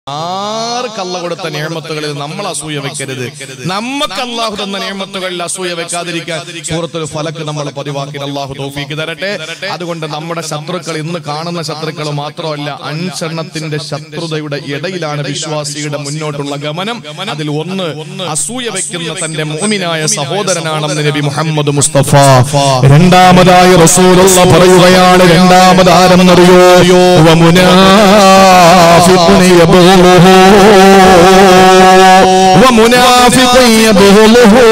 ആർക്ക് അല്ല കൊടുത്ത നിയമത്തുകളിൽ നമ്മൾ അസൂയ വെക്കരുത് നമുക്ക് അള്ളാഹു തന്ന നിയമത്തുകളിൽ അസൂയ വെക്കാതിരിക്കാൻ സൂറത്തൊരു ഫലക്ക് നമ്മൾ പതിവാക്കി അള്ളാഹു തോഫീക്ക് തരട്ടെ അതുകൊണ്ട് നമ്മുടെ ശത്രുക്കൾ ഇന്ന് കാണുന്ന ശത്രുക്കൾ മാത്രമല്ല അഞ്ചെണ്ണത്തിന്റെ ശത്രുതയുടെ ഇടയിലാണ് വിശ്വാസിയുടെ മുന്നോട്ടുള്ള ഗമനം അതിൽ ഒന്ന് അസൂയ വെക്കുന്ന തന്റെ മോമിനായ സഹോദരനാണെന്ന് നബി മുഹമ്മദ് മുസ്തഫ രണ്ടാമതായി റസൂലുള്ള പറയുകയാണ് രണ്ടാമതാരെന്നറിയോ വമുനാഫിഖുൻ യബ്ളുഹു വമുനാഫിഖുൻ യബ്ളുഹു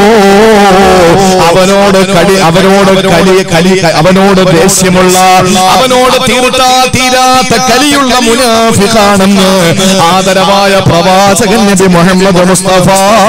അവനോട് കടി അവനോട് കലി കലി അവനോട് ദേഷ്യമുള്ള അവനോട് തീർത്താ തീരാത്ത കലിയുള്ള മുനാഫിഖാണെന്ന് ആദരവായ പ്രവാചകൻ നബി മുഹമ്മദ് മുസ്തഫ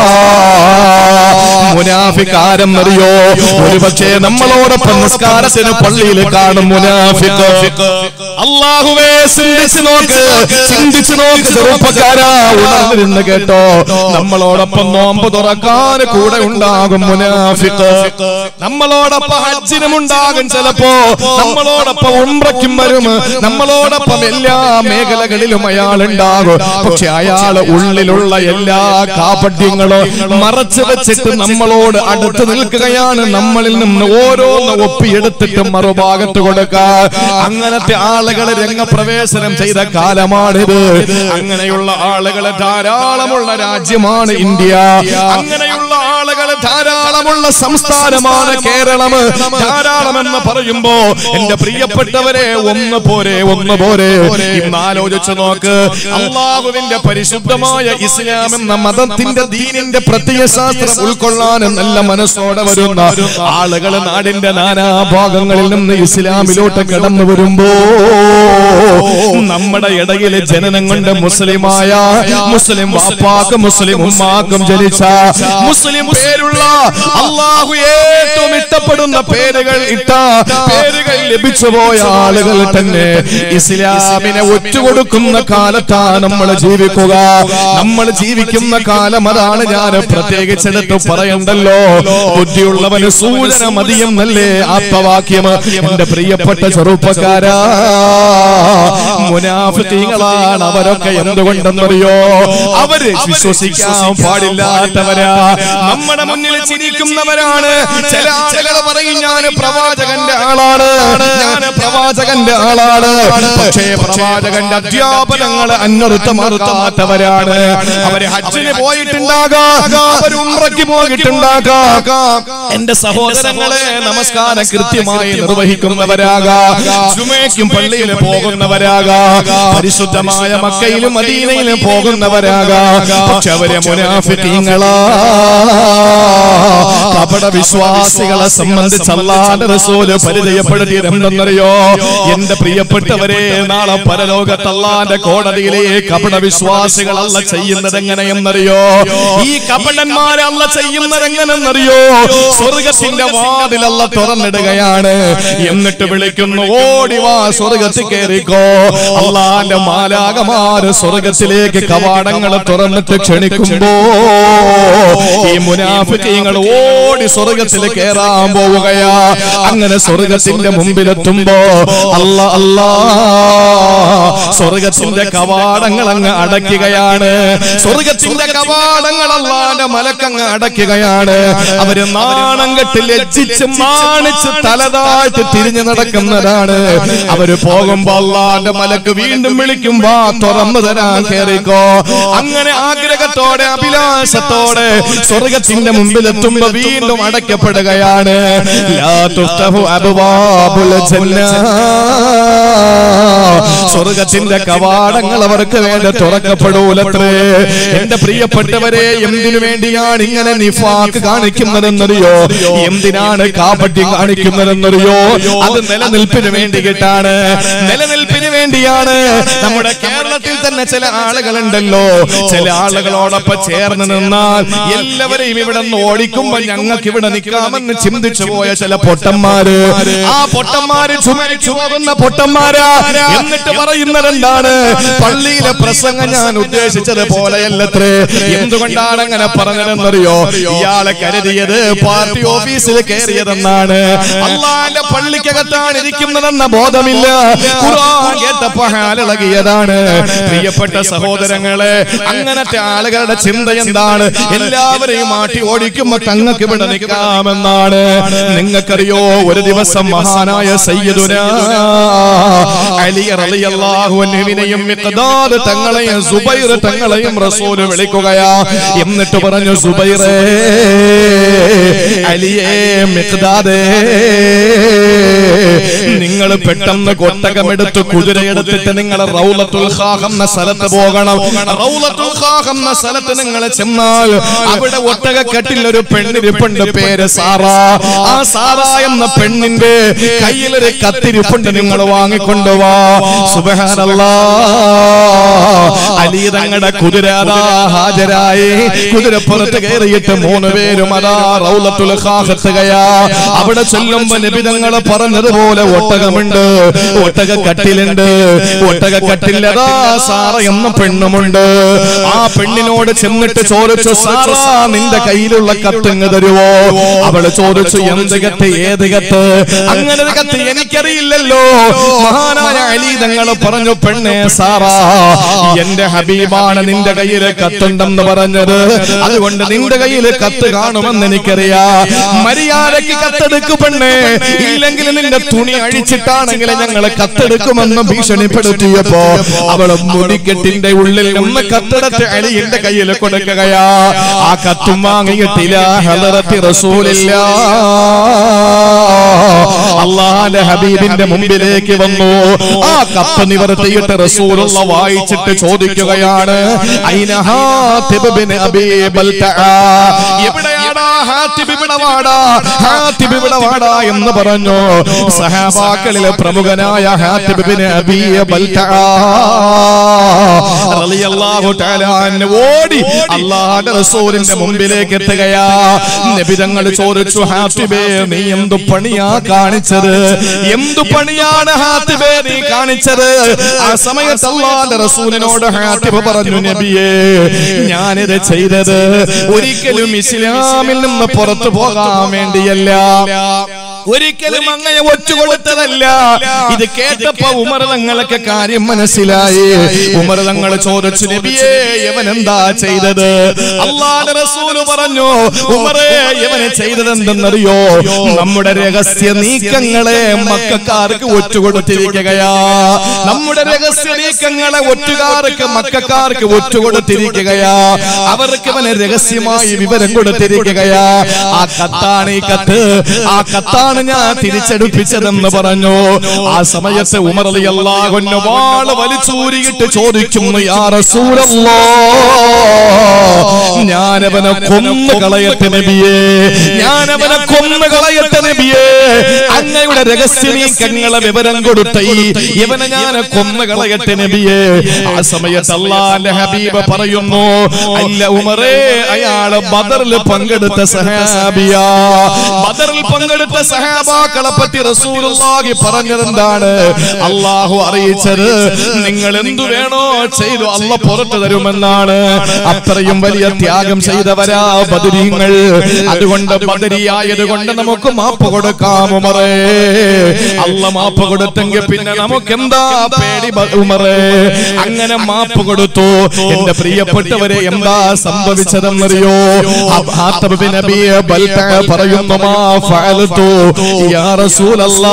മുനാഫിക്കാരം അറിയോ ഒരുപക്ഷെ നമ്മളോടൊപ്പം നിസ്കാരത്തിന് പള്ളിയിൽ കാണും മുനാഫിക്ക് അള്ളാഹുവേ ചിന്തിച്ചു നോക്ക് ചിന്തിച്ചു നോക്ക് ചെറുപ്പക്കാരാ ഉണർന്നിരുന്ന് കേട്ടോ നമ്മളോടൊപ്പം നോമ്പ് തുറക്കാൻ കൂടെ ഉണ്ടാകും മുനാഫിക്ക് നമ്മളോടൊപ്പം ഹജ്ജിനും ഉണ്ടാകും ചിലപ്പോ നമ്മളോടൊപ്പം ഉംറയ്ക്കും വരും നമ്മളോടൊപ്പം എല്ലാ മേഖലകളിലും അയാൾ ഉണ്ടാകും പക്ഷെ അയാള് ഉള്ളിലുള്ള എല്ലാ കാപട്യങ്ങളും മറച്ചു വെച്ചിട്ട് നമ്മളോട് അടുത്ത് നിൽക്കുകയാണ് നമ്മളിൽ നിന്ന് ഓരോന്ന് ഒപ്പിയെടുത്തിട്ട് മറുഭാഗത്ത് കൊടുക്കാൻ അങ്ങനത്തെ ആളുകളെ രംഗപ്രവേശനം ചെയ്ത കാലമാണിത് അങ്ങനെയുള്ള ആളുകളെ ധാരാളമുള്ള രാജ്യമാണ് ഇന്ത്യ അങ്ങനെയുള്ള ആളുകളെ ധാരാളമുള്ള സംസ്ഥാനമാണ് കേരളം ധാരാളമെന്ന് പറയുമ്പോ എന്റെ പ്രിയപ്പെട്ടവരെ ഒന്ന് പോരെ ഒന്ന് പോരെ ഇന്ന് ആലോചിച്ചു നോക്ക് അള്ളാഹുവിന്റെ പരിശുദ്ധമായ ഇസ്ലാം എന്ന മതത്തിന്റെ ദീനിന്റെ പ്രത്യയശാസ്ത്രം ഉൾക്കൊള്ളാൻ നല്ല മനസ്സോടെ വരുന്ന ആളുകൾ നാടിന്റെ നാനാഭാഗങ്ങളിൽ നിന്ന് ഇസ്ലാമിലോട്ട് കടന്നു വരുമ്പോ നമ്മുടെ ഇടയിലെ ജനനം കൊണ്ട് മുസ്ലിമായ മുസ്ലിം വാപ്പാക്കും മുസ്ലിം ഉമ്മാക്കും ജനിച്ച മുസ്ലിം പേരുള്ള അള്ളാഹു ഏറ്റവും ഇഷ്ടപ്പെടുന്ന പേരുകൾ ഇട്ട പേരുകൾ ലഭിച്ചു പോയ ആളുകൾ തന്നെ ഇസ്ലാമിനെ ഒറ്റുകൊടുക്കുന്ന കാലത്താണ് നമ്മൾ ജീവിക്കുക നമ്മൾ ജീവിക്കുന്ന കാലം അതാണ് ഞാൻ പ്രത്യേകിച്ചെടുത്ത് പറയണ്ടല്ലോ ബുദ്ധിയുള്ളവന് സൂചന മതിയെന്നല്ലേ ആത്മവാക്യം എന്റെ പ്രിയപ്പെട്ട ചെറുപ്പക്കാരാ മുനാഫികളാണ് അവരൊക്കെ എന്തുകൊണ്ടെന്നറിയോ അവര് വിശ്വസിക്കാൻ പാടില്ലാത്തവരാ നമ്മുടെ മുന്നിൽ ചിരിക്കുന്നവരാണ് ചില ആളുകൾ പറയും ഞാൻ പ്രവാചകന്റെ ആളാണ് ഞാൻ പ്രവാചകന്റെ ആളാണ് പക്ഷേ പ്രവാചകന്റെ അധ്യാപനങ്ങൾ അന്വർത്ഥമാർത്തമാറ്റവരാണ് അവര് ഹജ്ജിന് പോയിട്ടുണ്ടാകാം അവർ ഉംറയ്ക്ക് പോയിട്ടുണ്ടാകാം എന്റെ സഹോദരങ്ങളെ നമസ്കാരം കൃത്യമായി നിർവഹിക്കുന്നവരാകാം ജുമയ്ക്കും പള്ളിയിൽ പോകുന്നവരാകാം പരിശുദ്ധമായ മക്കയിലും മദീനയിലും പോകുന്നവരാകാം പക്ഷെ അവരെ മുനാഫിക്കീങ്ങളാ കപട വിശ്വാസികളെ സംബന്ധിച്ച് അല്ലാതെ റസൂല് പരിചയപ്പെടുത്തിയത് എന്തെന്നറിയോ എന്റെ പ്രിയപ്പെട്ടവരെ നാളെ പരലോകത്തല്ലാന്റെ കോടതിയിലെ കപട വിശ്വാസികൾ അല്ല ചെയ്യുന്നത് എങ്ങനെയെന്നറിയോ ഈ കപടന്മാരെ അല്ല ചെയ്യുന്നത് എങ്ങനെന്നറിയോ സ്വർഗത്തിന്റെ വാതിലല്ല തുറന്നിടുകയാണ് എന്നിട്ട് വിളിക്കുന്നു ഓടി വാ സ്വർഗത്തിൽ കയറിക്കോ അള്ളാന്റെ മാലാകമാര് സ്വർഗത്തിലേക്ക് കവാടങ്ങൾ തുറന്നിട്ട് ക്ഷണിക്കുമ്പോ ഈ മുനാഫിക്കങ്ങൾ ഓടി സ്വർഗത്തിൽ കയറാൻ പോവുകയാ അങ്ങനെ സ്വർഗത്തിന്റെ മുമ്പിലെത്തുമ്പോ അല്ല അല്ലാ സ്വർഗത്തിന്റെ കവാടങ്ങൾ അങ്ങ് അടയ്ക്കുകയാണ് സ്വർഗത്തിന്റെ കവാടങ്ങൾ അല്ലാന്റെ മലക്കങ്ങ് അടയ്ക്കുകയാണ് അവര് നാണം കെട്ട് ലജ്ജിച്ച് മാണിച്ച് തലതാഴ്ത്തി തിരിഞ്ഞു നടക്കുന്നതാണ് അവര് പോകുമ്പോ അല്ലാന്റെ മലക്ക് വീണ്ടും വിളിക്കുമ്പോ തുറന്നു തരാൻ കേറിക്കോ അങ്ങനെ ആഗ്രഹത്തോടെ അഭിലാഷത്തോടെ സ്വർഗത്തിന്റെ മുമ്പിൽ എത്തുമ്പോ വീണ്ടും അടയ്ക്കപ്പെടുകയാണ് ലാ തുഫ്തഹു അബ്വാബുൽ ജന്ന സ്വർഗത്തിന്റെ കവാടങ്ങൾ അവർക്ക് വേണ്ടി തുറക്കപ്പെടൂലത്രേ എന്റെ പ്രിയപ്പെട്ടവരെ എന്തിനു വേണ്ടിയാണ് ഇങ്ങനെ നിഫാക്ക് കാണിക്കുന്നതെന്നറിയോ എന്തിനാണ് കാപട്യം കാണിക്കുന്നതെന്നറിയോ അത് നിലനിൽപ്പിന് വേണ്ടിയിട്ടാണ് നിലനിൽപ്പിന് വേണ്ടിയാണ് നമ്മുടെ കേരളത്തിൽ തന്നെ ചില ആളുകളുണ്ടല്ലോ ചില ആളുകളോടൊപ്പം ചേർന്ന് നിന്നാൽ എല്ലാവരെയും ഇവിടെ നിന്ന് ഓടിക്കും ഞങ്ങൾക്ക് ഇവിടെ നിൽക്കാമെന്ന് ചിന്തിച്ചു പോയ ചില പൊട്ടന്മാര് ആ പൊട്ടന്മാര് ചുമരിച്ചു പോകുന്ന പൊട്ടന്മാരാ എന്നിട്ട് പറയുന്നത് എന്താണ് പള്ളിയിലെ പ്രസംഗം ഞാൻ ഉദ്ദേശിച്ചത് പോലെയല്ലത്രേ എന്തുകൊണ്ടാണ് അങ്ങനെ പറഞ്ഞതെന്നറിയോ ഇയാളെ കരുതിയത് പാർട്ടി ഓഫീസിൽ കയറിയതെന്നാണ് അള്ളാന്റെ പള്ളിക്കകത്താണ് ഇരിക്കുന്നതെന്ന ബോധമില്ല ഖുർആൻ കേട്ടപ്പോ ഹാലിളകിയതാണ് പ്രിയപ്പെട്ട സഹോദരങ്ങളെ അങ്ങനത്തെ ആളുകളുടെ ചിന്ത എന്താണ് എല്ലാവരെയും മാറ്റി ഓടിക്കുമ്പോ തങ്ങൾക്ക് ഇവിടെ നിൽക്കാമെന്നാണ് നിങ്ങൾക്കറിയോ ഒരു ദിവസം മഹാനായ സയ്യിദുന അലി റളിയല്ലാഹു അൻഹുവിനെയും മിഖ്ദാദ് തങ്ങളെയും സുബൈർ തങ്ങളെയും റസൂൽ വിളിക്കുകയാ എന്നിട്ട് പറഞ്ഞു സുബൈറേ അലിയേ മിഖ്ദാദേ നിങ്ങൾ പെട്ടെന്ന് കൊട്ടകമെടുത്ത് കുതിരയെടുത്തിട്ട് നിങ്ങൾ റൗലത്തുൽ ഖാഖ് എന്ന സ്ഥലത്ത് പോകണം റൗലത്തുൽ ഖാഖ് എന്ന സ്ഥലത്ത് നിങ്ങൾ ചെന്നാൽ അവിടെ ഒട്ടകക്കെട്ടിൽ ഒരു പെണ്ണിരിപ്പുണ്ട് പേര് സാറ ആ സാറ എന്ന പെണ്ണിന്റെ കയ്യിലൊരു കത്തിരിപ്പുണ്ട് നിങ്ങൾ വാങ്ങിക്കൊണ്ടുവാ സുബഹാനല്ലാ അലി തങ്ങളുടെ കുതിര അതാ ഹാജരായി കുതിരപ്പുറത്ത് കയറിയിട്ട് മൂന്ന് പേരും അതാ റൗലത്തുൽ ഖാഖ് എത്തുകയാ അവിടെ ചെല്ലുമ്പോ നബിതങ്ങൾ പറഞ്ഞതുപോലെ ഒട്ടകമുണ്ട് ഒട്ടക കട്ടിലുണ്ട് ഒട്ടക കട്ടിലതാ സാറ എന്ന പെണ്ണുമുണ്ട് ആ പെണ്ണിനോട് ചെന്നിട്ട് ചോദിച്ചു സാറ നിന്റെ കയ്യിലുള്ള കത്തിങ് തരുവോ അവള് ചോദിച്ചു എന്ത് കത്ത് ഏത് കത്ത് അങ്ങനെ ഒരു കത്ത് എനിക്കറിയില്ലല്ലോ മഹാനായ അലി തങ്ങൾ പറഞ്ഞു പെണ്ണെ സാറാ എന്റെ ഹബീബാണ് നിന്റെ കയ്യിൽ കത്തുണ്ടെന്ന് പറഞ്ഞത് അതുകൊണ്ട് നിന്റെ കയ്യിൽ കത്ത് കാണുമെന്ന് എനിക്കറിയാ മര്യാദയ്ക്ക് കത്തെടുക്കു പെണ്ണേ ഇല്ലെങ്കിൽ നിന്റെ തുണി അഴിച്ചിട്ടാണെങ്കിൽ ഞങ്ങൾ കത്തെടുക്കുമെന്ന് ഭീഷണിപ്പെടുത്തിയപ്പോ അവള് മുടിക്കെട്ടിന്റെ ഉള്ളിൽ ഒന്ന് കത്തെടുത്ത് അലിയുടെ കയ്യിൽ കൊടുക്കുകയാ ആ കത്തും വാങ്ങിയിട്ടില്ല ഹലറത്തി റസൂലില്ല അള്ളാന്റെ ഹബീബിന്റെ മുമ്പിലേക്ക് വന്നു ആ കത്ത് നിവർത്തിയിട്ട് റസൂലുള്ള വായിച്ചിട്ട് ചോദിക്കുകയാണ് അയിന ഹാത്തിബ് ബിൻ അബീ ബൽതഅ. എവിടെയാടാ ഹാത്തിബ് ഇവിടെ വാടാ ഹാത്തിബ് ഇവിടെ വാടാ എന്ന് പറഞ്ഞു സഹാബാക്കളിലെ പ്രമുഖനായ ഹാത്തിബ് ബിൻ അബീ ബൽതഅ റളിയല്ലാഹു തആല അൻഹു ഓടി അല്ലാഹുവിന്റെ റസൂലിന്റെ മുമ്പിലേക്ക് എത്തുകയാ നബി തങ്ങൾ ചോദിച്ചു ഹാത്തിബേ നീ എന്തു പണിയാ കാണിച്ചത് എന്തു പണിയാണ് ഹാത്തിബേ നീ കാണിച്ചത് ആ സമയത്ത് അല്ലാഹുവിന്റെ റസൂലിനോട് ഹാത്തിബ് പറഞ്ഞു നബിയേ ഞാനിത് ചെയ്തത് ഒരിക്കലും ഇസ്ലാമിൽ നിന്ന് പുറത്തു പോകാൻ വേണ്ടിയല്ല ഒരിക്കലും അങ്ങനെ ഒറ്റുകൊടുത്തതല്ല ഇത് കേട്ടപ്പോ ഉമർ തങ്ങൾക്ക് കാര്യം മനസ്സിലായി ഉമർ തങ്ങൾ ചോദിച്ചു നബിയേ ഇവൻ എന്താ ചെയ്തത് അള്ളാഹുവിന്റെ റസൂല് പറഞ്ഞു ഉമറേ ഇവന് ചെയ്തത് എന്തെന്നറിയോ നമ്മുടെ രഹസ്യ നീക്കങ്ങളെ മക്കാർക്ക് ഒറ്റുകൊടുത്തിരിക്കുകയാ നമ്മുടെ രഹസ്യ നീക്കങ്ങളെ ഒറ്റുകാർക്ക് മക്കാർക്ക് ഒറ്റുകൊടുത്തിരിക്കുകയാ അവർക്ക് ഇവന് രഹസ്യമായി വിവരം കൊടുത്തിരിക്കുകയാ ആ കത്താണ് ഈ കത്ത് ആ കത്താണ് ഞാൻ തിരിച്ചെടുപ്പിച്ചതെന്ന് പറഞ്ഞു ആ സമയത്ത് ഉമർ അലി അള്ളാഹുന്ന വാള് വലിച്ചൂരിയിട്ട് ചോദിക്കുന്നു യാ റസൂലല്ലാ ഞാനവനെ കൊന്നു കളയട്ടെ നബിയേ ഞാനവനെ കൊന്നു കളയട്ടെ നബിയേ അങ്ങയുടെ രഹസ്യ നീക്കങ്ങളെ വിവരം കൊടുത്ത ഈ ഇവനെ ഞാൻ കൊന്നു കളയട്ടെ നബിയേ ആ സമയത്ത് അള്ളാന്റെ ഹബീബ് പറയുന്നു അല്ല ഉമറേ അയാള് ബദറിൽ പങ്കെടുത്ത സഹാബിയാ ബദറിൽ പങ്കെടുത്ത സഹാബാക്കളെ പറ്റി റസൂലുള്ളാഹി പറഞ്ഞതെന്താണ് അള്ളാഹു അറിയിച്ചത് നിങ്ങൾ എന്തു വേണോ ചെയ്തു അല്ല പുറത്തു തരുമെന്നാണ് അത്രയും വലിയ ത്യാഗം ചെയ്തവരാ ബദരീങ്ങൾ അതുകൊണ്ട് ബദരിയായത് കൊണ്ട് നമുക്ക് മാപ്പ് കൊടുക്കാം ഉമറേ അല്ല മാപ്പ് കൊടുത്തെങ്കിൽ പിന്നെ നമുക്ക് എന്താ പേടി ബ- ഉമറേ അങ്ങനെ മാപ്പ് കൊടുത്തു എന്റെ പ്രിയപ്പെട്ടവരെ എന്താ സംഭവിച്ചതെന്നറിയോ അബ് ഹാത്തബ് ബിൻ അബീ ബൽതഅ പറയുന്നു മാ ഫഅൽതു യാ റസൂലല്ലാ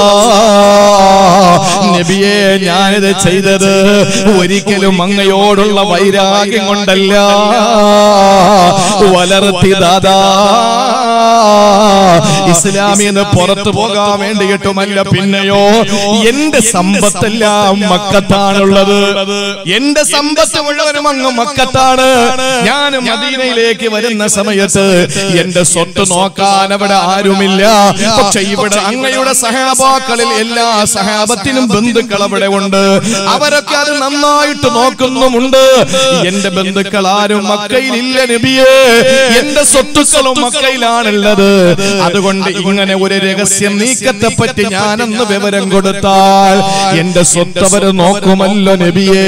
നബിയെ ഞാനിത് ചെയ്തത് ഒരിക്കലും അങ്ങയോടുള്ള വൈരാഗ്യം കൊണ്ടല്ല വളർത്തി ദാദാ ഇസ്ലാമിന്ന് പുറത്തു പോകാൻ വേണ്ടിയിട്ടുമല്ല പിന്നെയോ എന്റെ സമ്പത്തെല്ലാം മക്കത്താണുള്ളത് എന്റെ സമ്പത്ത് മുഴുവനും അങ്ങ് മക്കത്താണ് ഞാൻ മദീനയിലേക്ക് വരുന്ന സമയത്ത് എന്റെ സ്വത്ത് നോക്കാൻ അവിടെ ആരുമില്ല പക്ഷെ ഇവിടെ അങ്ങയുടെ സഹാബാക്കളിൽ എല്ലാ സഹാബത്തിനും ബന്ധുക്കൾ അവിടെ ഉണ്ട് അവരൊക്കെ അത് നന്നായിട്ട് നോക്കുന്നുമുണ്ട് എന്റെ ബന്ധുക്കൾ ആരും മക്കയിലില്ല നബിയേ എന്റെ സ്വത്തുക്കളും മക്കയിലാണുള്ളത് അതുകൊണ്ട് ഇങ്ങനെ ഒരു രഹസ്യം നീക്കത്തെ പറ്റി ഞാനന്ന് വിവരം കൊടുത്താൽ എന്റെ സ്വത്ത് അവര് നോക്കുമല്ലോ നബിയേ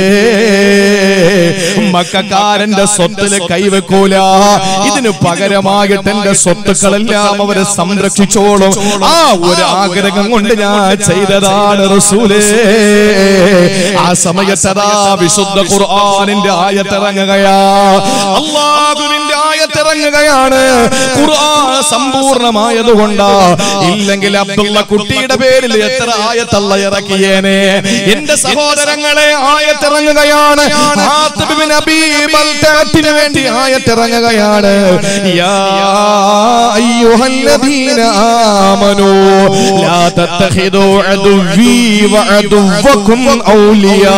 മക്കാരന്റെ സ്വത്തില് കൈവെക്കൂല ഇതിന് പകരമായിട്ട് എന്റെ സ്വത്തുക്കളെല്ലാം അവര് സംരക്ഷിച്ചോളും ആ ഒരു ആഗ്രഹം കൊണ്ട് ഞാൻ ചെയ്തതാണ് റസൂലേ ആ സമയത്തതാ വിശുദ്ധ ഖുർആനിന്റെ ആയത്തിറങ്ങുകയാ അള്ളാഹുവിന്റെ ആയത്തിറങ്ങുകയാണ് ഖുർആൻ സമ്പൂർണമായതുകൊണ്ടാ ഇല്ലെങ്കിൽ അബ്ദുള്ള കുട്ടിയുടെ പേരിൽ എത്ര ആയത്തല്ല ഇറക്കിയേനെ എന്റെ സഹോദരങ്ങളെ ആയത്തിറങ്ങുകയാണ് ഹാത്തിബ് ബിൻ അബീ ബൽതഅത്തിന് വേണ്ടി ആയത്തിറങ്ങുകയാണ് യാ അയ്യുഹല്ലദീന ആമനൂ ലാ തത്തഖിദൂ അദുവ്വി വഅദുവ്വകും ഔലിയാ